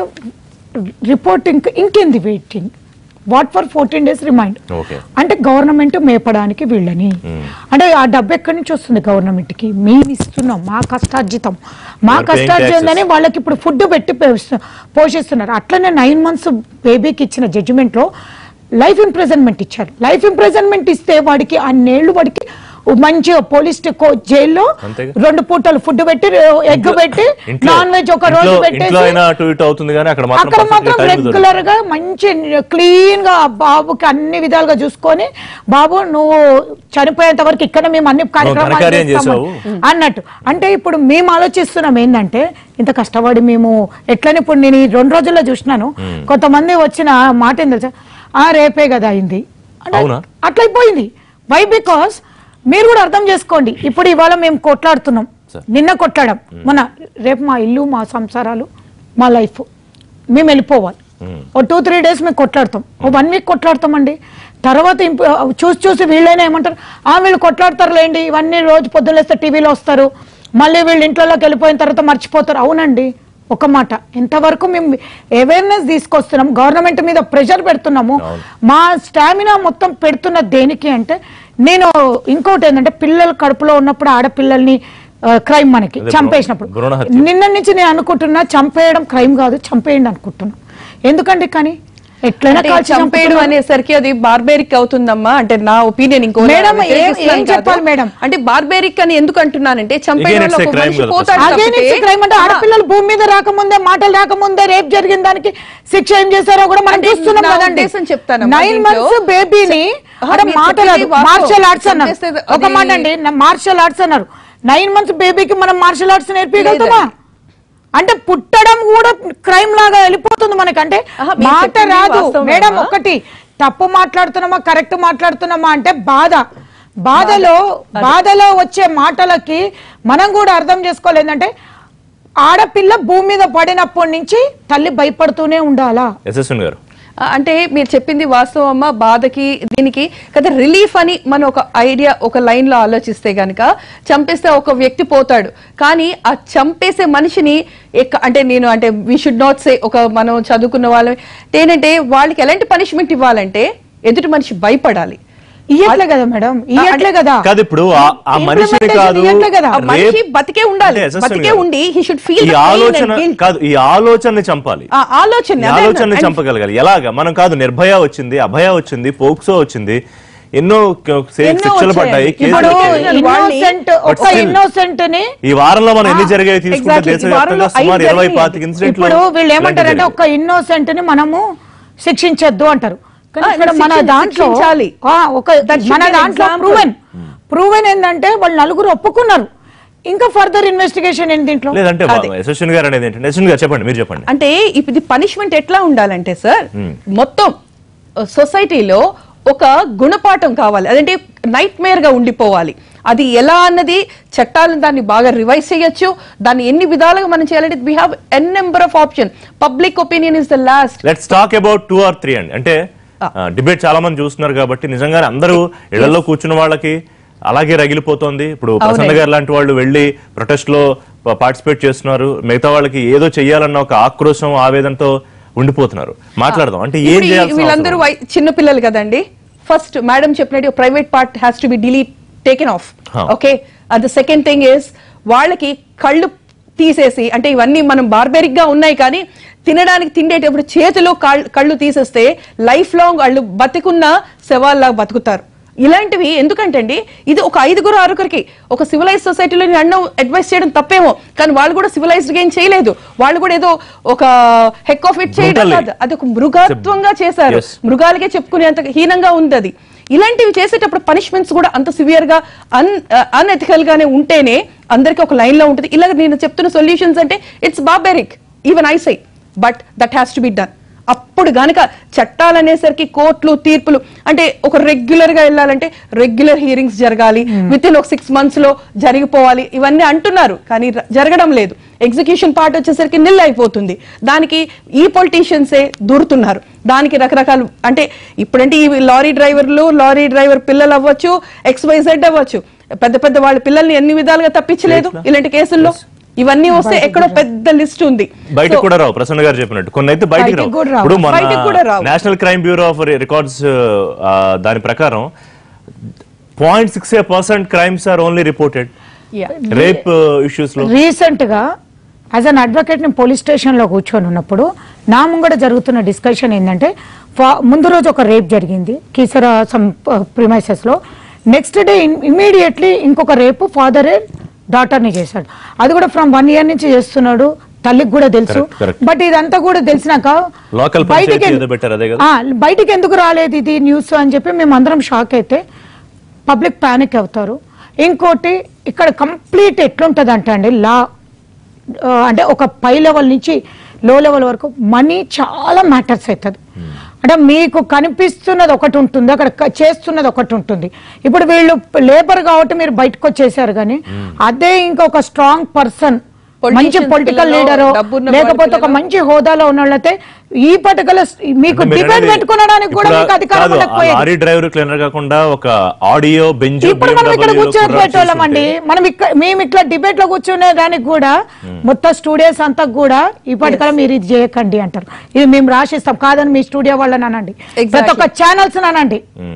రిపోర్టింగ్ ఇంకేంది waiting what for fourteen days remind Okay. అంటే గవర్నమెంట్ మేపడానికి వీళ్ళని అంటే ఆ డబ్బు ఎక్కడి నుంచి వస్తుంది గవర్నమెంట్ కి మేము ఇస్తున్నాం మా కష్టార్జితం మా You are paying కష్టార్జితంగానే వాళ్ళకి ఇప్పుడు ఫుడ్ పెట్టి పోషి- పోషిస్తున్నారు అట్లనే నైన్ మంత్స్ బేబీకి ఇచ్చిన జడ్జిమెంట్ లో లైఫ్ ఇంప్రెజన్మెంట్ ఇచ్చారు లైఫ్ ఇంప్రెజన్మెంట్ ఇస్తే వాడికి అన్నేళ్లు వాడికి మంచిగా పోలీస్ జైల్లో అంతేగా. రెండు పూటలు ఫుడ్ పెట్టి ఎగ్ పెట్టి ఇంట్లో- నాన్ వెజ్ ఒక రోజు ఇంట్లో- పెట్టేసి ఇంట్లో అయినా అటు ఇటు అవుతుంది కానీ అక్కడ మాత్రం అక్కడ perfect గా మాత్రం time దొరుకుతుంది. రెగ్యులర్ గా మంచి క్లీన్ గా ఆ బాబుకి అన్ని విధాలుగా చూసుకొని బాబు నువ్వు చనిపోయేంత వరకు ఇక్కడ మేము అన్ని కార్యక్రమాలు ఘనకార్యం చేస్తాము చేసావు. అన్నట్టు అంటే ఇప్పుడు మేము ఆలోచిస్తున్నాం ఏంటంటే ఇంత కష్టపడి మేము ఎట్లని ఇప్పుడు నేను ఈ రెండు రోజుల్లో చూసినాను కొంతమంది వచ్చిన మాట ఏం తెలుసా ఆ రేపే కదా అయింది అంటే అవునా? అట్లయిపోయింది వై బికాస్ మీరు కూడా అర్థం చేసుకోండి ఇప్పుడు ఇవాళ మేము కొట్లాడుతున్నాం Sir. నిన్న కొట్లాడాం మన రేపు మా ఇల్లు మా సంసారాలు మా లైఫ్ మేము వెళ్ళిపోవాలి ఓ టూ త్రీ డేస్ మేము కొట్లాడతాం ఓ వన్ వీక్ కొట్లాడతామండి తర్వాత ఇంప- చూసి చూసి వీళ్ళైనా ఏమంటారు ఆ వీళ్ళు కొట్లాడతారు లేండి ఇవన్నీ రోజు పొద్దులేస్తే టీవీలో వస్తారు మళ్ళీ వీళ్ళు ఇంట్లోకి వెళ్ళిపోయిన తర్వాత మర్చిపోతారు అవునండి ఒక మాట ఎంతవరకు మేము అవేర్నెస్ తీసుకొస్తున్నాం గవర్నమెంట్ మీద ప్రెషర్ పెడుతున్నాము మా స్టామినా మొత్తం పెడుతున్న దేనికి అంటే నేను ఇంకోటి ఏంటంటే పిల్లలు కడుపులో ఉన్నప్పుడు ఆడపిల్లల్ని క్రైమ్ మనకి అదే చంపేసినప్పుడు భ్రూణ హత్య. నిన్న నుంచి నేను అనుకుంటున్నా చంపేయడం క్రైమ్ కాదు చంపేయండి అనుకుంటున్నా ఎందుకంటే కానీ ఎట్లయినా అంటే కాల్చి చంపేయడం చంపుతున్నారు. అనేసరికి అది బార్బేరిక్ అవుతుందమ్మా అంటే నా ఒపీనియన్ ఇంకో మేడం, నేను ఏం- వ్యతిరేకిస్తున్నాను ఏం కాదు. చెప్పాలి మేడం? అంటే బార్బేరిక్ అని ఎందుకు అంటున్నానంటే చంపేయడం Again, వల్ల it's a ఒక crime మనిషి కదా, పోతాడు అగైన్ తప్పితే- ఇట్స్ క్రైమ్ అంటే ఆ, ఆడపిల్లలు భూమి మీద రాకముందే మాటలు రాకముందే రేప్ జరిగిన దానికి శిక్ష ఏం చేశారో కూడా మనం అంటే చూస్తున్నాం నా కదండి ఉద్దేశం చెప్తానమ్మా నైన్ దీంట్లో. మంత్స్ బేబీని ఆహా, అంటే మీరు మాటలు చెప్పింది వాస్తవం. మార్షల్ ఆర్ట్స్ అన్నారు చంపేస్తే ఒక అది- మాట అండి మార్షల్ ఆర్ట్స్ అన్నారు నైన్ మంత్స్ బేబీకి మనం మార్షల్ ఆర్ట్స్ నేర్పించగలుగుతామా లేదండి. అంటే పుట్టడం కూడా క్రైమ్ లాగా వెళ్ళిపోతుంది మనకి అంటే ఆహా, మీరు మాట చెప్పింది రాదు వాస్తవమేనా? మేడం ఒకటి తప్పు మాట్లాడుతున్నామా కరెక్ట్ మాట్లాడుతున్నామా అంటే బాధ బాధలో బాధలో వచ్చే మాటలకి మనం కూడా అర్థం చేసుకోలేదంటే ఆడపిల్ల భూమి మీద పడినప్పటి నుంచి తల్లి భయపడుతూనే ఉండాలా యశస్విని గారు ఆ, అంటే మీరు చెప్పింది వాస్తవం అమ్మ బాధకి దీనికి కదా రిలీఫ్ అని మనం ఒక ఐడియా ఒక లైన్ లో ఆలోచిస్తే గనక చంపేస్తే ఒక వ్యక్తి పోతాడు కానీ ఆ చంపేసే మనిషిని ఎక్క- అంటే నేను అంటే వీ షుడ్ నాట్ సే ఒక మనం చదువుకున్న వాళ్ళం ఏంటంటే వాళ్ళకి ఎలాంటి పనిష్మెంట్ ఇవ్వాలంటే ఎదుటి మనిషి భయపడాలి ఇయ్యట్లే కదా మేడం ఇయ్యట్లే కదా కాదు ఇప్పుడు ఆ- ఆ మనిషిని Implementation కాదు ఇయ్యట్లే కదా. ఆ మనిషి రేప్- బతికే ఉండాలి. అంటే assistant బతికే గారు, ఉండి he should feel ఈ the pain and ఆలోచన guilt. కాదు ఈ ఆలోచనని చంపాలి ఆ ఆలోచన ఈ అదే ఆలోచనని and- చంపగలగాలి ఎలాగా మనం కాదు నిర్భయ వచ్చింది అభయ వచ్చింది పోక్సో వచ్చింది ఎన్నో క- శి- ఎన్నో శిక్షలు వచ్చాయి. పడ్డాయి ఇప్పుడు కేసులు ఇప్పుడు పెట్టారు. వాళ్ళని- ఇన్నోసెంట్ But ఒక still- ఇన్నోసెంట్ ని ఈ వారంలో మనం ఎన్ని ఆ, జరిగాయి తీసుకుంటే exactly. ఈ దేశవ్యాప్తంగా వారంలో సుమారు ఐదు ఇరవై జరిగాయి. పాతిక ఇన్సిడెంట్లు ఇప్పుడు వీళ్ళు ఏమంటారంటే ఇలాంటివి ఒక్క ఇన్నోసెంట్ ని మనము శిక్షించొద్దు అంటారు కానీ ఆ, ఇక్కడ మన శిక్షి- దాంట్లో శిక్షించాలి. ఆ, ఒక That should మన be an దాంట్లో example. ప్రూవెన్ ప్రూవెన్ ఏంటంటే వాళ్ళు నలుగురు ఒప్పుకున్నారు ఇంకా ఫర్దర్ ఇన్వెస్టిగేషన్ ఏంటి దీంట్లో లేదంటే అదే. యశస్విని గారు అనేది ఏంటంటే యశస్విని గారు చెప్పండి మీరు చెప్పండి అంటే ఇప్పుడు ఇది పనిష్మెంట్ ఎట్లా ఉండాలంటే సార్ మొత్తం సొసైటీలో ఒక గుణపాఠం కావాలి అదంటే నైట్ మేర్ గా ఉండిపోవాలి అది ఎలా అన్నది చట్టాలను దాన్ని బాగా రివైజ్ చేయొచ్చు దాన్ని ఎన్ని విధాలుగా మనం చేయాలంటే we have n number of option public opinion is the last let's talk about two or three అండి అంటే డిబేట్ చాలా మంది చూస్తున్నారు కాబట్టి నిజంగానే అందరూ ఇళ్లలో కూర్చున్న వాళ్ళకి అలాగే రగిలిపోతోంది ఇప్పుడు ప్రసన్న అవునండి. గారు లాంటి వాళ్ళు వెళ్ళి ప్రొటెస్ట్ లో పార్టిసిపేట్ చేస్తున్నారు మిగతా వాళ్ళకి ఏదో చెయ్యాలన్న ఒక ఆక్రోశం ఆవేదనతో ఉండిపోతున్నారు మాట్లాడదాం అంటే ఏం ఇప్పుడు ఈ- చేయాల్సిన వీళ్ళందరూ అవసరం? వై- చిన్న పిల్లలు కదండి ఫస్ట్ మేడం చెప్పినట్టు private part has to be delete taken off Huh. Okay the second thing is వాళ్ళకి కళ్ళు తీసేసి అంటే ఇవన్నీ మనం బార్బెరిక్ గా ఉన్నాయి కానీ తినడానికి తిండేటప్పుడు చేతిలో కాళ్ళు- కళ్ళు తీసేస్తే లైఫ్ లాంగ్ వాళ్ళు బతికున్న శవాల్లా బతుకుతారు ఇలాంటివి ఎందుకంటే అండి ఇది ఒక ఐదుగురు ఆరుగురికి ఒక సివిలైజ్ సొసైటీలో నేను అన్నం అడ్వైస్ చేయడం తప్పేమో కానీ వాళ్ళు కూడా సివిలైజ్డ్ గా ఏం చేయలేదు వాళ్ళు కూడా ఏదో ఒక హెక్ ఆఫ్ ఇట్ చేయడం Brutally. కాదు అది ఒక మృగాత్వంగా చేశారు Yes. మృగాలకే చెప్పుకునేంత హీనంగా ఉంది అది ఇలాంటివి చేసేటప్పుడు పనిష్మెంట్స్ కూడా అంత సివియర్ గా అన్ అన్ఎథికల్ గానే ఉంటేనే అందరికి ఒక లైన్ లో ఉంటుంది ఇలాగ నేను చెప్తున్న సొల్యూషన్స్ అంటే it's barbaric even I say but that has to be done అప్పుడు గనక చట్టాలు అనేసరికి కోర్టులు తీర్పులు అంటే ఒక రెగ్యులర్ గా వెళ్ళాలంటే రెగ్యులర్ హియరింగ్స్ జరగాలి విత్ ఇన్ ఒక సిక్స్ మంత్స్ లో జరిగిపోవాలి ఇవన్నీ అంటున్నారు కానీ ర- జరగడం లేదు ఎగ్జిక్యూషన్ పార్ట్ వచ్చేసరికి నిల్ అయిపోతుంది దానికి ఈ పొలిటీషియన్సే దూరుతున్నారు దానికి రకరకాల అంటే ఇప్పుడంటే ఈ లారీ డ్రైవర్లు లారీ డ్రైవర్ పిల్లలు అవ్వచ్చు ఎక్స్ వై జెడ్ అవ్వచ్చు పెద్ద పెద్ద వాళ్ళ పిల్లల్ని ఎన్ని విధాలుగా తప్పించలేదు ఎట్లా? ఇలాంటి కేసుల్లో ఇవన్నీ వస్తే ఎక్కడో పెద్ద లిస్ట్ ఉంది బయటకు So, కూడా రావు ప్రసన్న గారు చెప్పినట్టు కొన్ని అయితే బయటకు బయటికి రావు కూడా రావు. ఇప్పుడు మన బయటికి కూడా రావు. National crime bureau of records దాని ప్రకారం point six percent crimes are only reported yeah. Rape issues లో రీసెంట్ గా యాజ్ అన్ అడ్వకేట్ ని పోలీస్ స్టేషన్ లో కూర్చొని ఉన్నప్పుడు నా ముంగడ జరుగుతున్న డిస్కషన్ ఏంటంటే ఫా- ముందు రోజు ఒక రేప్ జరిగింది కీసర సమ్ ప్రిమైసెస్ లో నెక్స్ట్ డే ఇమీడియట్లీ ఇంకొక రేపు ఫాదర్ డాటర్ ని చేశాడు అది కూడా ఫ్రమ్ వన్ ఇయర్ నుంచి చేస్తున్నాడు తల్లికి కూడా తెలుసు Correct, correct. బట్ ఇదంతా కూడా తెలిసినాక Local బయటికి పంచాయతీ ఎందు- ఏదో పెట్టారు అదే కదా? ఆ, బయటికి ఎందుకు రాలేదు ఇది న్యూస్ అని చెప్పి మేము అందరం షాక్ అయితే పబ్లిక్ ప్యానిక్ అవుతారు ఇంకోటి ఇక్కడ కంప్లీట్ ఎట్లుంటది అంటే అండి లా ఆ, అంటే ఒక పై లెవెల్ నుంచి లో లెవెల్ వరకు మనీ చాలా మ్యాటర్స్ అవుతుంది అంటే మీకు కనిపిస్తున్నది ఒకటి ఉంటుంది అక్కడ క- చేస్తున్నది ఒకటి ఉంటుంది ఇప్పుడు వీళ్ళు లేబర్ కాబట్టి మీరు బయటకు వచ్చేసారు కానీ అదే ఇంకొక స్ట్రాంగ్ పర్సన్ మంచి Politicians పొలిటికల్ పిల్లలు, లీడర్ డబ్బున్న వాడి లేకపోతే ఒక పిల్లలు. మంచి హోదాలో ఉన్న వాళ్ళైతే ఈ పర్టికులర్ మీకు అంటే మీరు డిబేట్ అనేది పెట్టుకోవడానికి కూడా ఇప్పుడు మీకు అధికారం కాదు, ఆ ఉండకపోయేది లారీ డ్రైవర్ క్లీనర్ కాకుండా ఒక ఆడియో బెంచ్ ఇప్పుడు మనం ఇక్కడ కూర్చొని పెట్టేవాళ్ళం అండి మనం ఇక్కడ మేము ఇట్లా డిబేట్ లో కూర్చునే దానికి కూడా మొత్తం స్టూడియోస్ అంతా కూడా ఇప్పటికల్లా మీరు ఇది చేయకండి అంటారు ఇది మేము రాసిస్తాం కాదని మీ స్టూడియో వాళ్ళని అనండి Exactly. ప్రతి ఒక్క ఛానల్స్ అనండి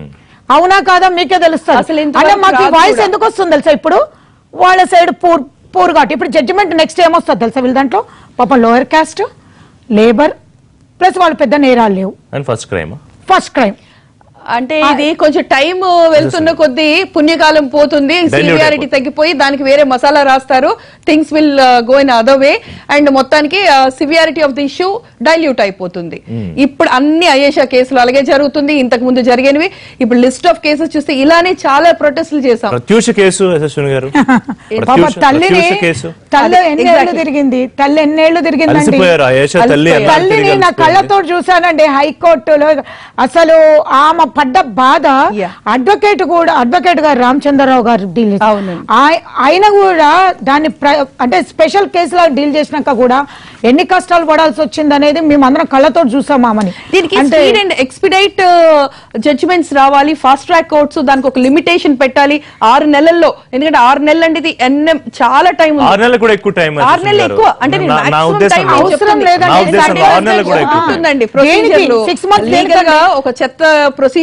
అవునా కాదా మీకే తెలుస్తుంది అసలు ఇంతవరకు అంటే మాకు రాదు వాయిస్ కూడా. ఎందుకు వస్తుంది తెలుసా ఇప్పుడు వాళ్ళ సైడ్ పూర్ పూర్ కాబట్టి ఇప్పుడు జడ్జిమెంట్ నెక్స్ట్ ఏమొస్తుంది తెలుసా వీళ్ళ దాంట్లో పాపం లోయర్ కాస్ట్ లేబర్ ప్లస్ వాళ్ళు పెద్ద నేరాలు లేవు and first crime first crime అంటే ఇది కొంచెం టైం వెళ్తున్న కొద్దీ పుణ్యకాలం పోతుంది సివియారిటీ అయిపోతుంది. తగ్గిపోయి దానికి వేరే మసాలా రాస్తారు things will go in other way and మొత్తానికి severity of the issue dilute అయిపోతుంది ఇప్పుడు అన్ని అయేషా కేసులు అలాగే జరుగుతుంది ఇంతకు ముందు జరిగినవి ఇప్పుడు లిస్ట్ ఆఫ్ కేసెస్ చూస్తే ఇలానే చాలా ప్రొటెస్ట్లు చేసాం ప్రత్యూష కేసు యశస్విని గారు పాప ప్రత్యూష- తల్లిని ప్రత్యూష కేసు తల్లి అదే, ఎన్నేళ్లు exactly. తిరిగింది తల్లి ఎన్నేళ్లు తిరిగిందండి అలసిపోయారు ఆ యేష తల్లి అలసిపోయారు. ఎలా తిరిగి తల్లిని నా అలసిపోయింది? కళ్ళతో చూసానండి హైకోర్టులో అసలు ఆమె పడ్డ బాధ Yeah. అడ్వకేట్ కూడా అడ్వకేట్ గారు రామచంద్రరావు గారు డీల్ చేశారు. అవునండి. ఆయ- ఆయన కూడా దాన్ని ప్ర- అంటే స్పెషల్ కేసులో డీల్ చేసినాక కూడా ఎన్ని కష్టాలు పడాల్సి వచ్చింది అనేది మేము అందరం కళ్ళతో చూసాం ఆమెని దీనికి అంటే స్పీడ్ అండ్ ఎక్స్పిడైట్ జడ్జిమెంట్స్ రావాలి ఫాస్ట్ ట్రాక్ కోర్ట్స్ దానికి ఒక లిమిటేషన్ పెట్టాలి ఆరు నెలల్లో ఎందుకంటే ఆరు నెలలు అంటే ఇది ఎన్ఎం చాలా టైం ఆరు నెలలు కూడా ఎక్కువ టైం ఆరు నెలలు ఎక్కువ అంటే నేను నా- నా maximum ఉద్దేశం time కాదు. నేను అవసరం చెప్తుంది. లేదండి. నా ఉద్దేశం Sunday ఆరు నెలలు కూడా ఎక్కువ time. ఉంటుందండి దేనికి? ప్రొసీజర్లు Six months లీగల్ గా ఒక చెత్త ప్రొసీజర్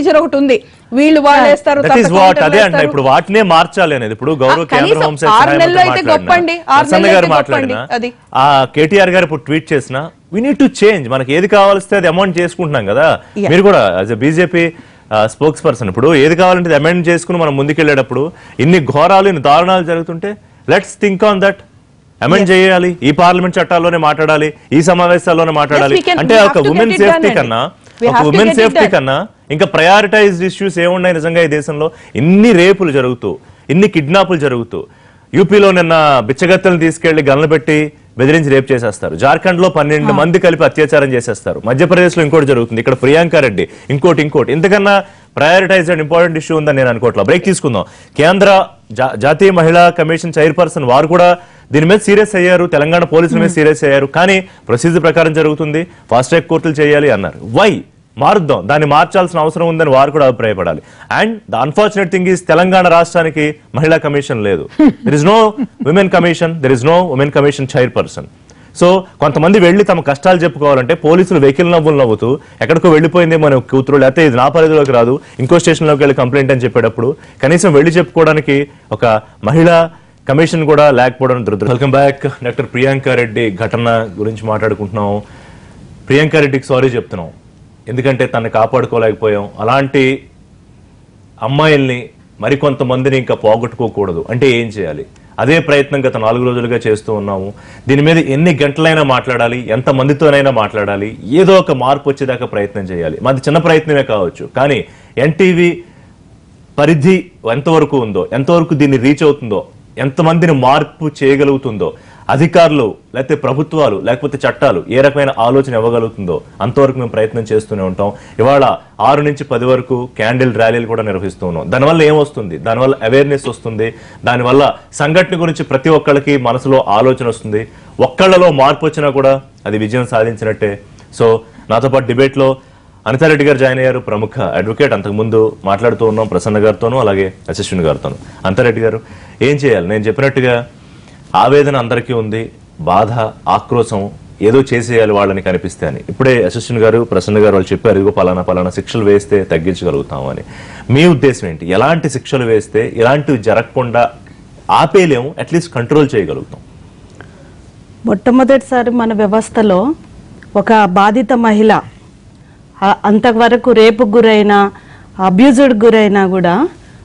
ప్రొసీజర్ ఒకటి ఉంది వీళ్ళు వాళ్ళు వేస్తారు దట్ తర్వాత ఈస్ వాట్ counter అదే అంట వేస్తారు. ఇప్పుడు వాటినే మార్చాలి అనేది ఇప్పుడు గౌరవ ఆ, కేంద్ర కనీసం హోంశాఖ ఆరు సహాయ నెలలు మంత్రి అయితే మాట్లాడినా, గొప్పండి. ఆరు ప్రసన్న నెలలు గారు అయితే మాట్లాడినా గొప్పండి. అది. ఆ కేటీఆర్ గారు ఇప్పుడు ట్వీట్ చేసిన వి నీడ్ టు చేంజ్ మనకి ఏది కావాల్స్తే అది అమౌంట్ చేసుకుంటున్నాం కదా Yeah. మీరు కూడా యాజ్ బీజేపీ స్పోక్స్ పర్సన్ ఇప్పుడు ఏది కావాలంటే అమెండ్ చేసుకుని మనం ముందుకెళ్ళేటప్పుడు ఇన్ని ఘోరాలు ఇన్ని దారుణాలు జరుగుతుంటే let's think on that amend చేయాలి ఈ పార్లమెంట్ చట్టాల్లోనే మాట్లాడాలి ఈ సమావేశాల్లోనే మాట్లాడాలి we can- అంటే we have ఒక to get women it safety done అండి. కన్నా We ఒక have to women get it safety done. కన్నా ఇంకా ప్రయారిటైజ్డ్ ఇష్యూస్ ఏమున్నాయి నిజంగా ఈ దేశంలో ఇన్ని రేపులు జరుగుతూ ఇన్ని కిడ్నాపులు జరుగుతూ యూపీలో నిన్న బిచ్చగత్తెలను తీసుకెళ్లి గన్లు పెట్టి బెదిరించి రేప్ చేసేస్తారు జార్ఖండ్ లో పన్నెండు మంది కలిపి అత్యాచారం చేసేస్తారు మధ్యప్రదేశ్ లో ఇంకోటి జరుగుతుంది ఇక్కడ ప్రియాంక రెడ్డి ఇంకోటి ఇంకోటి ఇంతకన్నా ప్రయారిటైజ్ అండ్ ఇంపార్టెంట్ ఇష్యూ ఉందని నేను అనుకోవట్లేదు బ్రేక్ తీసుకుందాం కేంద్ర జా- జాతీయ మహిళా కమిషన్ చైర్పర్సన్ వారు కూడా దీని మీద సీరియస్ అయ్యారు తెలంగాణ పోలీసుల మీద సీరియస్ అయ్యారు కానీ ప్రొసీజర్ ప్రకారం జరుగుతుంది ఫాస్ట్ ట్రాక్ కోర్టులు చేయాలి అన్నారు వై మారుద్దాం దాన్ని మార్చాల్సిన అవసరం ఉందని వారు కూడా అభిప్రాయపడాలి and the unfortunate thing is Telangana రాష్ట్రానికి మహిళా కమిషన్ లేదు there is no women commission there is no women commission chairperson so కొంతమంది వెళ్ళి తమ కష్టాలు చెప్పుకోవాలంటే పోలీసులు వెహికల్ నవ్వులు నవ్వుతూ ఎక్కడికో వెళ్ళిపోయింది మన కూతురు లేకపోతే ఇది నా పరిధిలోకి రాదు ఇంకో స్టేషన్లోకి వెళ్ళి కంప్లైంట్ అని చెప్పేటప్పుడు కనీసం వెళ్ళి చెప్పుకోవడానికి ఒక మహిళా కమిషన్ కూడా లేకపోవడం దురదృష్టం welcome back doctor Priyanka Reddy ఘటన గురించి మాట్లాడుకుంటున్నాం ప్రియాంక రెడ్డికి సారీ చెప్తున్నాం ఎందుకంటే తనని కాపాడుకోలేకపోయాం అలాంటి అమ్మాయిల్ని మరికొంతమందిని ఇంకా పోగొట్టుకోకూడదు అంటే ఏం చేయాలి అదే ప్రయత్నం గత నాలుగు రోజులుగా చేస్తూ ఉన్నాము దీని మీద ఎన్ని గంటలైనా మాట్లాడాలి ఎంత మందితోనైనా మాట్లాడాలి ఏదో ఒక మార్పు వచ్చేదాకా ప్రయత్నం చేయాలి మాది చిన్న ప్రయత్నమే కావచ్చు కానీ ఎన్టీవీ పరిధి ఎంతవరకు ఉందో ఎంతవరకు దీన్ని రీచ్ అవుతుందో ఎంతమందిని మార్పు చేయగలుగుతుందో అధికారులు లేకపోతే ప్రభుత్వాలు లేకపోతే చట్టాలు ఏ రకమైన ఆలోచన ఇవ్వగలుగుతుందో అంతవరకు మేము ప్రయత్నం చేస్తూనే ఉంటాం ఇవాళ ఆరు నుంచి పది వరకు క్యాండిల్ ర్యాలీలు కూడా నిర్వహిస్తూ ఉన్నాం దానివల్ల ఏమొస్తుంది దానివల్ల అవేర్నెస్ వస్తుంది దానివల్ల సంఘటన గురించి ప్రతి ఒక్కళ్ళకి మనసులో ఆలోచన వస్తుంది ఒక్కళ్ళలో మార్పు వచ్చినా కూడా అది విజయం సాధించినట్టే సో నాతో పాటు డిబేట్లో అనితారెడ్డి గారు జాయిన్ అయ్యారు ప్రముఖ అడ్వకేట్ అంతకుముందు మాట్లాడుతూ ఉన్నాం ప్రసన్న గారితోనూ అలాగే అసిస్టెంట్ గారితోనూ అంతారెడ్డి గారు ఏం చేయాలి నేను చెప్పినట్టుగా ఆవేదన అందరికీ ఉంది బాధ ఆక్రోశం ఏదో చేసేయాలి వాళ్ళని కనిపిస్తే అని ఇప్పుడే అసిస్టెంట్ గారు ప్రసన్న గారు వాళ్ళు చెప్పారు ఇదిగో పలానా పలానా శిక్షలు వేస్తే తగ్గించగలుగుతాం అని మీ ఉద్దేశం ఏంటి ఎలాంటి శిక్షలు వేస్తే ఇలాంటివి జరగకుండా ఆపేలేము అట్లీస్ట్ కంట్రోల్ చేయగలుగుతాం మొట్టమొదటిసారి మన వ్యవస్థలో ఒక బాధిత మహిళ ఆ- అంతవరకు రేపుకు గురైన అబ్యూజ్డ్ గురైనా కూడా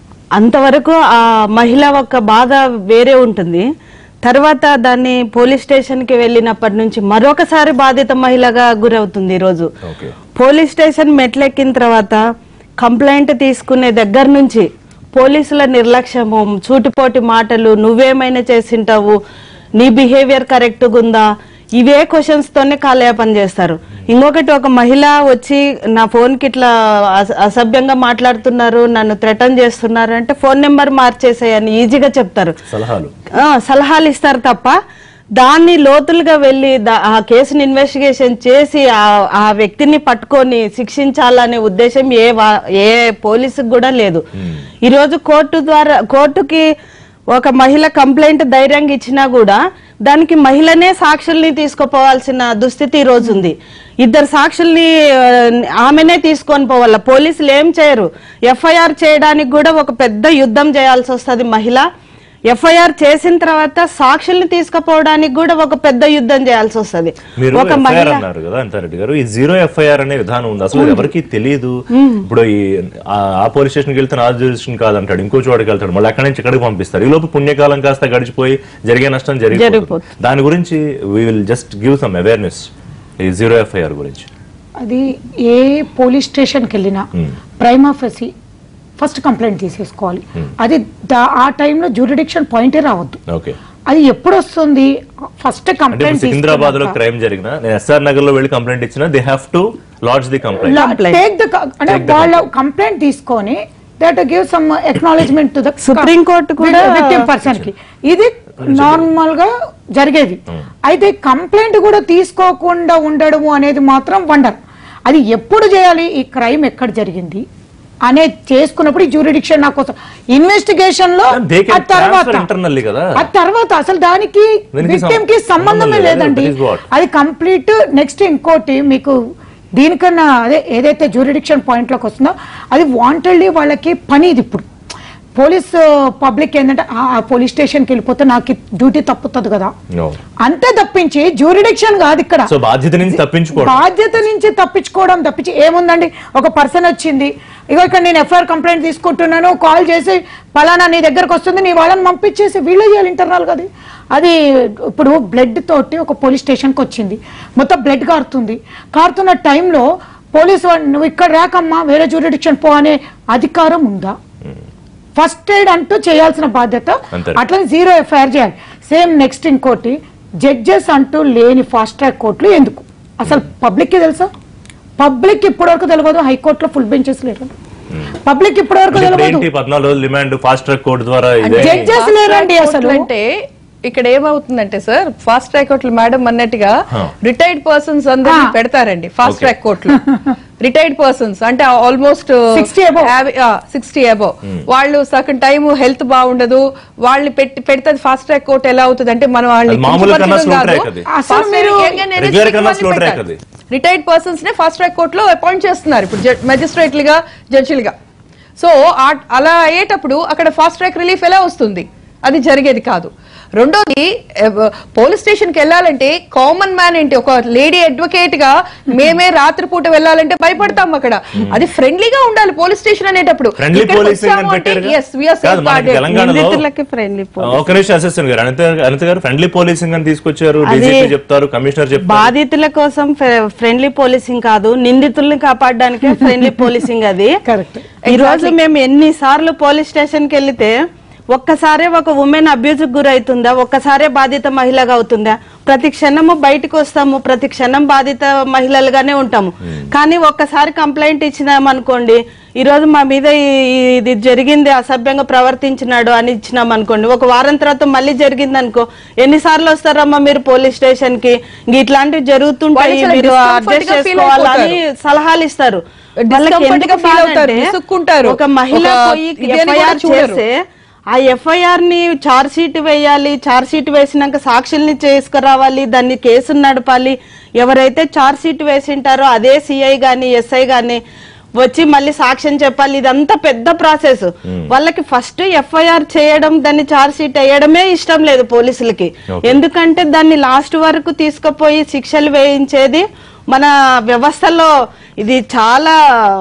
అంతవరకు ఆ మహిళ యొక్క బాధ వేరే ఉంటుంది తర్వాత దాన్ని పోలీస్ స్టేషన్కి వెళ్ళినప్పటి నుంచి మరొకసారి బాధిత మహిళగా గురవుతుంది ఈరోజు ఓకే పోలీస్ స్టేషన్ మెట్లెక్కిన తర్వాత కంప్లైంట్ తీసుకునే దగ్గర నుంచి పోలీసుల నిర్లక్ష్యము చూటిపోటి మాటలు నువ్వేమైనా చేసింటావు నీ బిహేవియర్ కరెక్ట్గా ఉందా ఇవే క్వశ్చన్స్ తోనే కాలయాపన చేస్తారు ఇంకొకటి ఒక మహిళ వచ్చి నా ఫోన్ కి ఇట్లా అస- అసభ్యంగా మాట్లాడుతున్నారు నన్ను థ్రెటన్ చేస్తున్నారు అంటే ఫోన్ నెంబర్ మార్చేసేయని ఈజీగా చెప్తారు సలహాలు ఆ, సలహాలు ఇస్తారు తప్ప దాన్ని లోతులుగా వెళ్ళి దా- ఆ కేసుని ఇన్వెస్టిగేషన్ చేసి ఆ- ఆ వ్యక్తిని పట్టుకొని శిక్షించాలనే ఉద్దేశం ఏ వా- ఏ పోలీసుకు కూడా లేదు ఈరోజు కోర్టు ద్వారా కోర్టుకి ఒక మహిళ కంప్లైంట్ ధైర్యంగా ఇచ్చినా కూడా దానికి మహిళనే సాక్షుల్ని తీసుకుపోవాల్సిన దుస్థితి ఈ రోజు ఉంది ఇద్దరు సాక్షుల్ని ఆ, ఆమెనే తీసుకొని పోవాల పోలీసులు ఏం చేయరు ఎఫ్ఐఆర్ చేయడానికి కూడా ఒక పెద్ద యుద్ధం చేయాల్సి వస్తుంది మహిళ ఎఫ్ఐఆర్ చేసిన తర్వాత సాక్షుల్ని తీసుకుపోవడానికి కూడా ఒక పెద్ద యుద్ధం చేయాల్సి వస్తుంది మీరు ఒక ఎఫ్ఐఆర్ మహిళ అన్నారు కదా అంతారెడ్డి గారు ఈ జీరో ఎఫ్ఐఆర్ అనే విధానం ఉంది అసలు ఎవరికి తెలియదు ఇప్పుడు ఈ ఆ- ఆ పోలీస్ స్టేషన్కి వెళ్తే ఆ స్టేషన్ కాదంటాడు ఇంకో చోటుకి వెళ్తాడు మళ్ళీ అక్కడి నుంచి ఇక్కడికి పంపిస్తారు ఈ లోపు పుణ్యకాలం కాస్త గడిచిపోయి జరిగే నష్టం జరిగిపోతుంది జరిగిపోతుంది. దాని గురించి we will just give some awareness ఈ జీరో ఎఫ్ఐఆర్ గురించి అది ఏ పోలీస్ స్టేషన్కి వెళ్ళినా ప్రైమ్ ఆఫీసి ఫస్ట్ కంప్లైంట్ తీసేసుకోవాలి అది దా- ఆ టైంలో జ్యూరిడిక్షన్ పాయింటే రావద్దు ఓకే అది ఎప్పుడు వస్తుంది ఫస్ట్ అంటే ఇప్పుడు కంప్లైంట్ సికింద్రాబాద్ లో క్రైమ్ జరిగిన నేను ఎస్ఆర్ నగర్ లో వెళ్ళి కంప్లైంట్ ఇచ్చినా they have to lodge the complaint Complaint. Take the అంటే వాళ్ళ కంప్లైంట్ తీసుకొని that give some acknowledgement to the Supreme Court కూడా- విక్టిమ్ పర్సన్ కి ఇది నార్మల్ గా జరిగేది అయితే కంప్లైంట్ కూడా తీసుకోకుండా ఉండడము అనేది మాత్రం వండర్ అది ఎప్పుడు చేయాలి ఈ క్రైమ్ ఎక్కడ జరిగింది అనేది చేసుకున్నప్పుడు జ్యూరిడిక్షన్ నాకు ఇన్వెస్టిగేషన్ లో They can ఆ తర్వాత transfer internally కదా. ఆ తర్వాత అసలు దానికి దీనికి విక్టిమ్ కి సం- సంబంధం సంబంధమే లేదు. లేదండి That is what. అది కంప్లీట్ నెక్స్ట్ ఇంకోటి మీకు దీనికన్నా అదే ఏదైతే జ్యూరిడిక్షన్ పాయింట్లోకి వస్తుందో అది వాంటెడ్లీ వాళ్ళకి పని ఇది ఇప్పుడు పోలీస్ పబ్లిక్ ఏంటంటే ఆ ఆ పోలీస్ స్టేషన్కి వెళ్ళిపోతే నాకు డ్యూటీ తప్పుతుంది కదా No. అంతే తప్పించి జ్యూరిడిక్షన్ కాదు ఇక్కడ సో బాధ్యత నుంచి తప్పించుకోవడం బాధ్యత నుంచి తప్పించుకోవడం తప్పించి ఏముందండి ఒక పర్సన్ వచ్చింది ఇగో ఇక్కడ నేను ఎఫ్ఐఆర్ కంప్లైంట్ తీసుకుంటున్నాను కాల్ చేసి పలానా నీ దగ్గరకు వస్తుంది నీ వాళ్ళని పంపించేసి వీళ్ళే చేయాలి ఇంటర్నల్ కదా అది ఇప్పుడు బ్లడ్ తోటి ఒక పోలీస్ స్టేషన్కి వచ్చింది మొత్తం బ్లడ్ కారుతుంది కారుతున్న టైంలో పోలీసు వాడు నువ్వు ఇక్కడ రాకమ్మా వేరే జ్యూరిడిక్షన్ పో అనే అధికారం ఉందా ఫస్ట్ ఎయిడ్ అంటూ చేయాల్సిన బాధ్యత అంతే. అట్లనే జీరో ఎఫ్ఐఆర్ చేయాలి సేమ్ నెక్స్ట్ ఇంకోటి జడ్జెస్ అంటూ లేని ఫాస్ట్ ట్రాక్ కోర్టులు ఎందుకు అసలు పబ్లిక్ కి తెలుసా పబ్లిక్ ఇప్పటివరకు తెలియదు హైకోర్టులో ఫుల్ బెంచెస్ లేరు పబ్లిక్ ఇప్పటివరకు అంటే ఇప్పుడు తెలియదు ఏంటి పద్నాలుగు రోజులు డిమాండ్ ఫాస్ట్ ట్రాక్ కోర్టు ద్వారా ఇదే జడ్జెస్ లేరండి అసలు అంటే ఇక్కడ ఏమవుతుందంటే సార్ ఫాస్ట్ ట్రాక్ కోర్టులు మేడం అన్నట్టుగా Huh. రిటైర్డ్ పర్సన్స్ అందరినీ Ah. పెడతారండి ఫాస్ట్ Okay. ట్రాక్ కోర్టులు రిటైర్డ్ పర్సన్స్ అంటే ఆల్మోస్ట్ 60 above. సిక్స్టీ అబౌవ్ వాళ్ళు సగం టైం హెల్త్ బాగుండదు వాళ్ళు పెట్టి పెడితే ఫాస్ట్ ట్రాక్ కోర్టు ఎలా అవుతుంది అంటే మనం అది మామూలు కన్నా slow track అది. అసలు మీరు Regular కన్నా slow track అది. రిటైర్డ్ పర్సన్స్ నే ఫాస్ట్ ట్రాక్ కోర్టులో అపాయింట్ చేస్తున్నారు ఇప్పుడు మెజిస్ట్రేట్లుగా జడ్జిలుగా సో ఆ- అలా అయ్యేటప్పుడు అక్కడ ఫాస్ట్ ట్రాక్ రిలీఫ్ ఎలా వస్తుంది అది జరిగేది కాదు రెండోది పోలీస్ స్టేషన్ కి వెళ్ళాలంటే కామన్ మ్యాన్ ఏంటి ఒక లేడీ అడ్వకేట్ గా మేమే రాత్రిపూట వెళ్ళాలంటే భయపడతాం అక్కడ అది ఫ్రెండ్లీగా ఉండాలి పోలీస్ స్టేషన్ అనేటప్పుడు ఫ్రెండ్లీ ఇక్కడికి పోలీసింగ్ అని వచ్చాము అంటే, పెట్టారు yes, we are కాదు మనకి safeguarded. తెలంగాణలో నిందితులకి friendly police. ఒక నిమిషం అసిస్టెంట్ గారు అనిత అనిత గారు ఫ్రెండ్లీ పోలీసింగ్ అని తీసుకొచ్చారు అది డీజీపీ చెప్తారు కమిషనర్ చెప్తారు బాధితుల కోసం ఫ్రెండ్లీ పోలీసింగ్ కాదు నిందితుల్ని కాపాడడానికే ఫ్రెండ్లీ పోలీసింగ్ అది Correct. ఈ రోజు మేము ఎన్ని సార్లు పోలీస్ స్టేషన్ కి వెళ్తే ఒక్కసారే ఒక ఉమెన్ అబ్యూజ్ గురవుతుందా ఒక్కసారే బాధిత మహిళగా అవుతుందా ప్రతి క్షణము బయటకు వస్తాము ప్రతి క్షణం బాధిత మహిళలుగానే ఉంటాము కానీ ఒక్కసారి కంప్లైంట్ ఇచ్చినామనుకోండి ఈ రోజు మా మీద ఈ- ఈ- ఇది జరిగింది అసభ్యంగా ప్రవర్తించినాడు అని ఇచ్చినాం అనుకోండి ఒక వారం తర్వాత మళ్ళీ జరిగింది అనుకో ఎన్నిసార్లు వస్తారమ్మా మీరు పోలీస్ స్టేషన్ కి ఇంక ఇట్లాంటివి జరుగుతుంటాయి వాళ్ళు చాలా మీరు discomfort అడ్జస్ట్ గా feel చేసుకోవాలని సలహాలు ఇస్తారు వాళ్ళకి Discomfort ఎందుకు గా feel బాధ అవుతారు, అంటే విసుక్కుంటారు. ఒక మహిళ ఒక పోయి ఇది అని కూడా ఎఫ్ఐఆర్ చూడరు. చేస్తే ఆ ఎఫ్ఐఆర్ ని చార్జ్ షీట్ వేయాలి చార్జ్ షీట్ వేసినాక సాక్షుల్ని చేసుకురావాలి దాన్ని కేసు నడపాలి ఎవరైతే చార్జ్ షీట్ వేసింటారో అదే సిఐ గాని ఎస్ఐ గాని వచ్చి మళ్ళీ సాక్ష్యం చెప్పాలి ఇదంతా పెద్ద ప్రాసెస్ వాళ్ళకి ఫస్ట్ ఎఫ్ఐఆర్ చేయడం దాన్ని చార్జ్ షీట్ వేయడమే ఇష్టం లేదు పోలీసులకి Okay. ఎందుకంటే దాన్ని లాస్ట్ వరకు తీసుకుపోయి శిక్షలు వేయించేది మన వ్యవస్థలో ఇది చాలా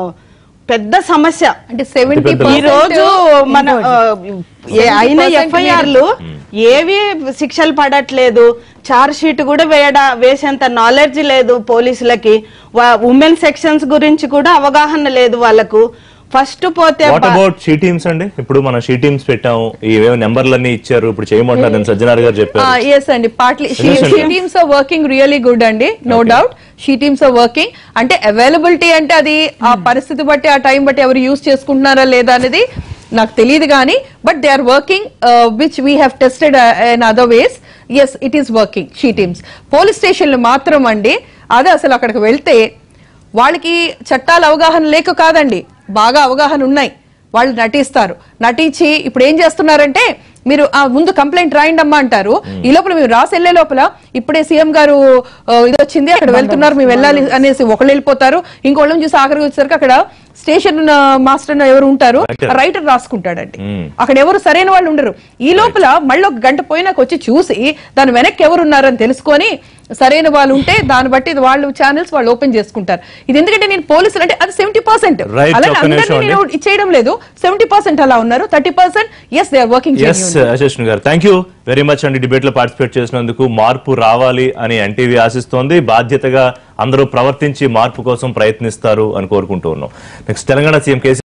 పెద్ద సమస్య అంటే సెవెంటీ ఈ రోజు మన ఆ, ఏ- అయిన 70% ఎఫ్ఐఆర్లు ఏవి శిక్షలు పడట్లేదు చార్జ్ షీట్ కూడా వేయడా వేసేంత నాలెడ్జ్ లేదు పోలీసులకి ఉమెన్ సెక్షన్స్ గురించి కూడా అవగాహన లేదు వాళ్ళకు ఫస్ట్ పోతే వాట్ బా- అబౌట్ షీ టీమ్స్ అండి ఇప్పుడు మనం షీ టీమ్స్ పెట్టాము ఇవేమో నెంబర్లన్నీ ఇచ్చారు ఇప్పుడు చేయమంటున్నారు అని సజ్జనార్ గారు చెప్పారు ఎస్ అండి పార్ట్లీ షీ Yes, అండి. Teams are working really good అండి no doubt she teams are working అంటే అవైలబిలిటీ అంటే అది ఆ పరిస్థితి బట్టి ఆ టైం బట్టి ఎవరు యూస్ చేసుకుంటున్నారా లేదా అనేది నాకు తెలియదు కానీ but they are working which we have tested in other ways yes it is working she teams police స్టేషన్లు మాత్రం అండి అదే అసలు అక్కడికి వెళ్తే వాళ్ళకి చట్టాల అవగాహన లేక కాదండి బాగా అవగాహన ఉన్నాయి వాళ్ళు నటిస్తారు నటించి ఇప్పుడు ఏం చేస్తున్నారంటే మీరు ఆ ముందు కంప్లైంట్ రాయండి అమ్మా అంటారు ఈ లోపల మీరు రాసి వెళ్లే లోపల ఇప్పుడే సీఎం గారు ఆ, ఇది వచ్చింది అక్కడ వెళ్తున్నారు మేము వెళ్ళాలి అనేసి ఒకళ్ళు వెళ్ళిపోతారు ఇంకోళ్ళని చూసి ఆఖరికి వచ్చేసరికి అక్కడ స్టేషన్ మాస్టర్ ఎవరు ఉంటారు Writer. Writer రాసుకుంటాడండి Hmm. అక్కడ ఎవరు సరైన వాళ్ళు ఉండరు ఈ లోపల మళ్ళీ ఒక గంట పోయినాక వచ్చి చూసి దాని వెనక్కి ఎవరు ఉన్నారని తెలుసుకొని సరైన వాళ్ళు ఉంటే దాన్ని బట్టి ఇది వాళ్ళు ఛానల్స్ వాళ్ళు ఓపెన్ చేసుకుంటారు ఇది ఎందుకంటే నేను పోలీసులు అంటే అది సెవెంటీ పర్సెంట్ Right, అలాగే ఒక్క నిమిషం అందరినీ అండి. నేను ఇచ్చేయడం లేదు సెవెంటీ పర్సెంట్ అలా ఉన్నారు thirty percent yes they are working yes అశేషన్ గారు థ్యాంక్ యూ వెరీ మచ్ అండి డిబేట్ లో పార్టిసిపేట్ చేసినందుకు మార్పు రావాలి అని ఎన్టీవీ ఆశిస్తోంది బాధ్యతగా అందరూ ప్రవర్తించి మార్పు కోసం ప్రయత్నిస్తారు అని కోరుకుంటూ ఉన్నాం నెక్స్ట్ తెలంగాణ సీఎం కేసీ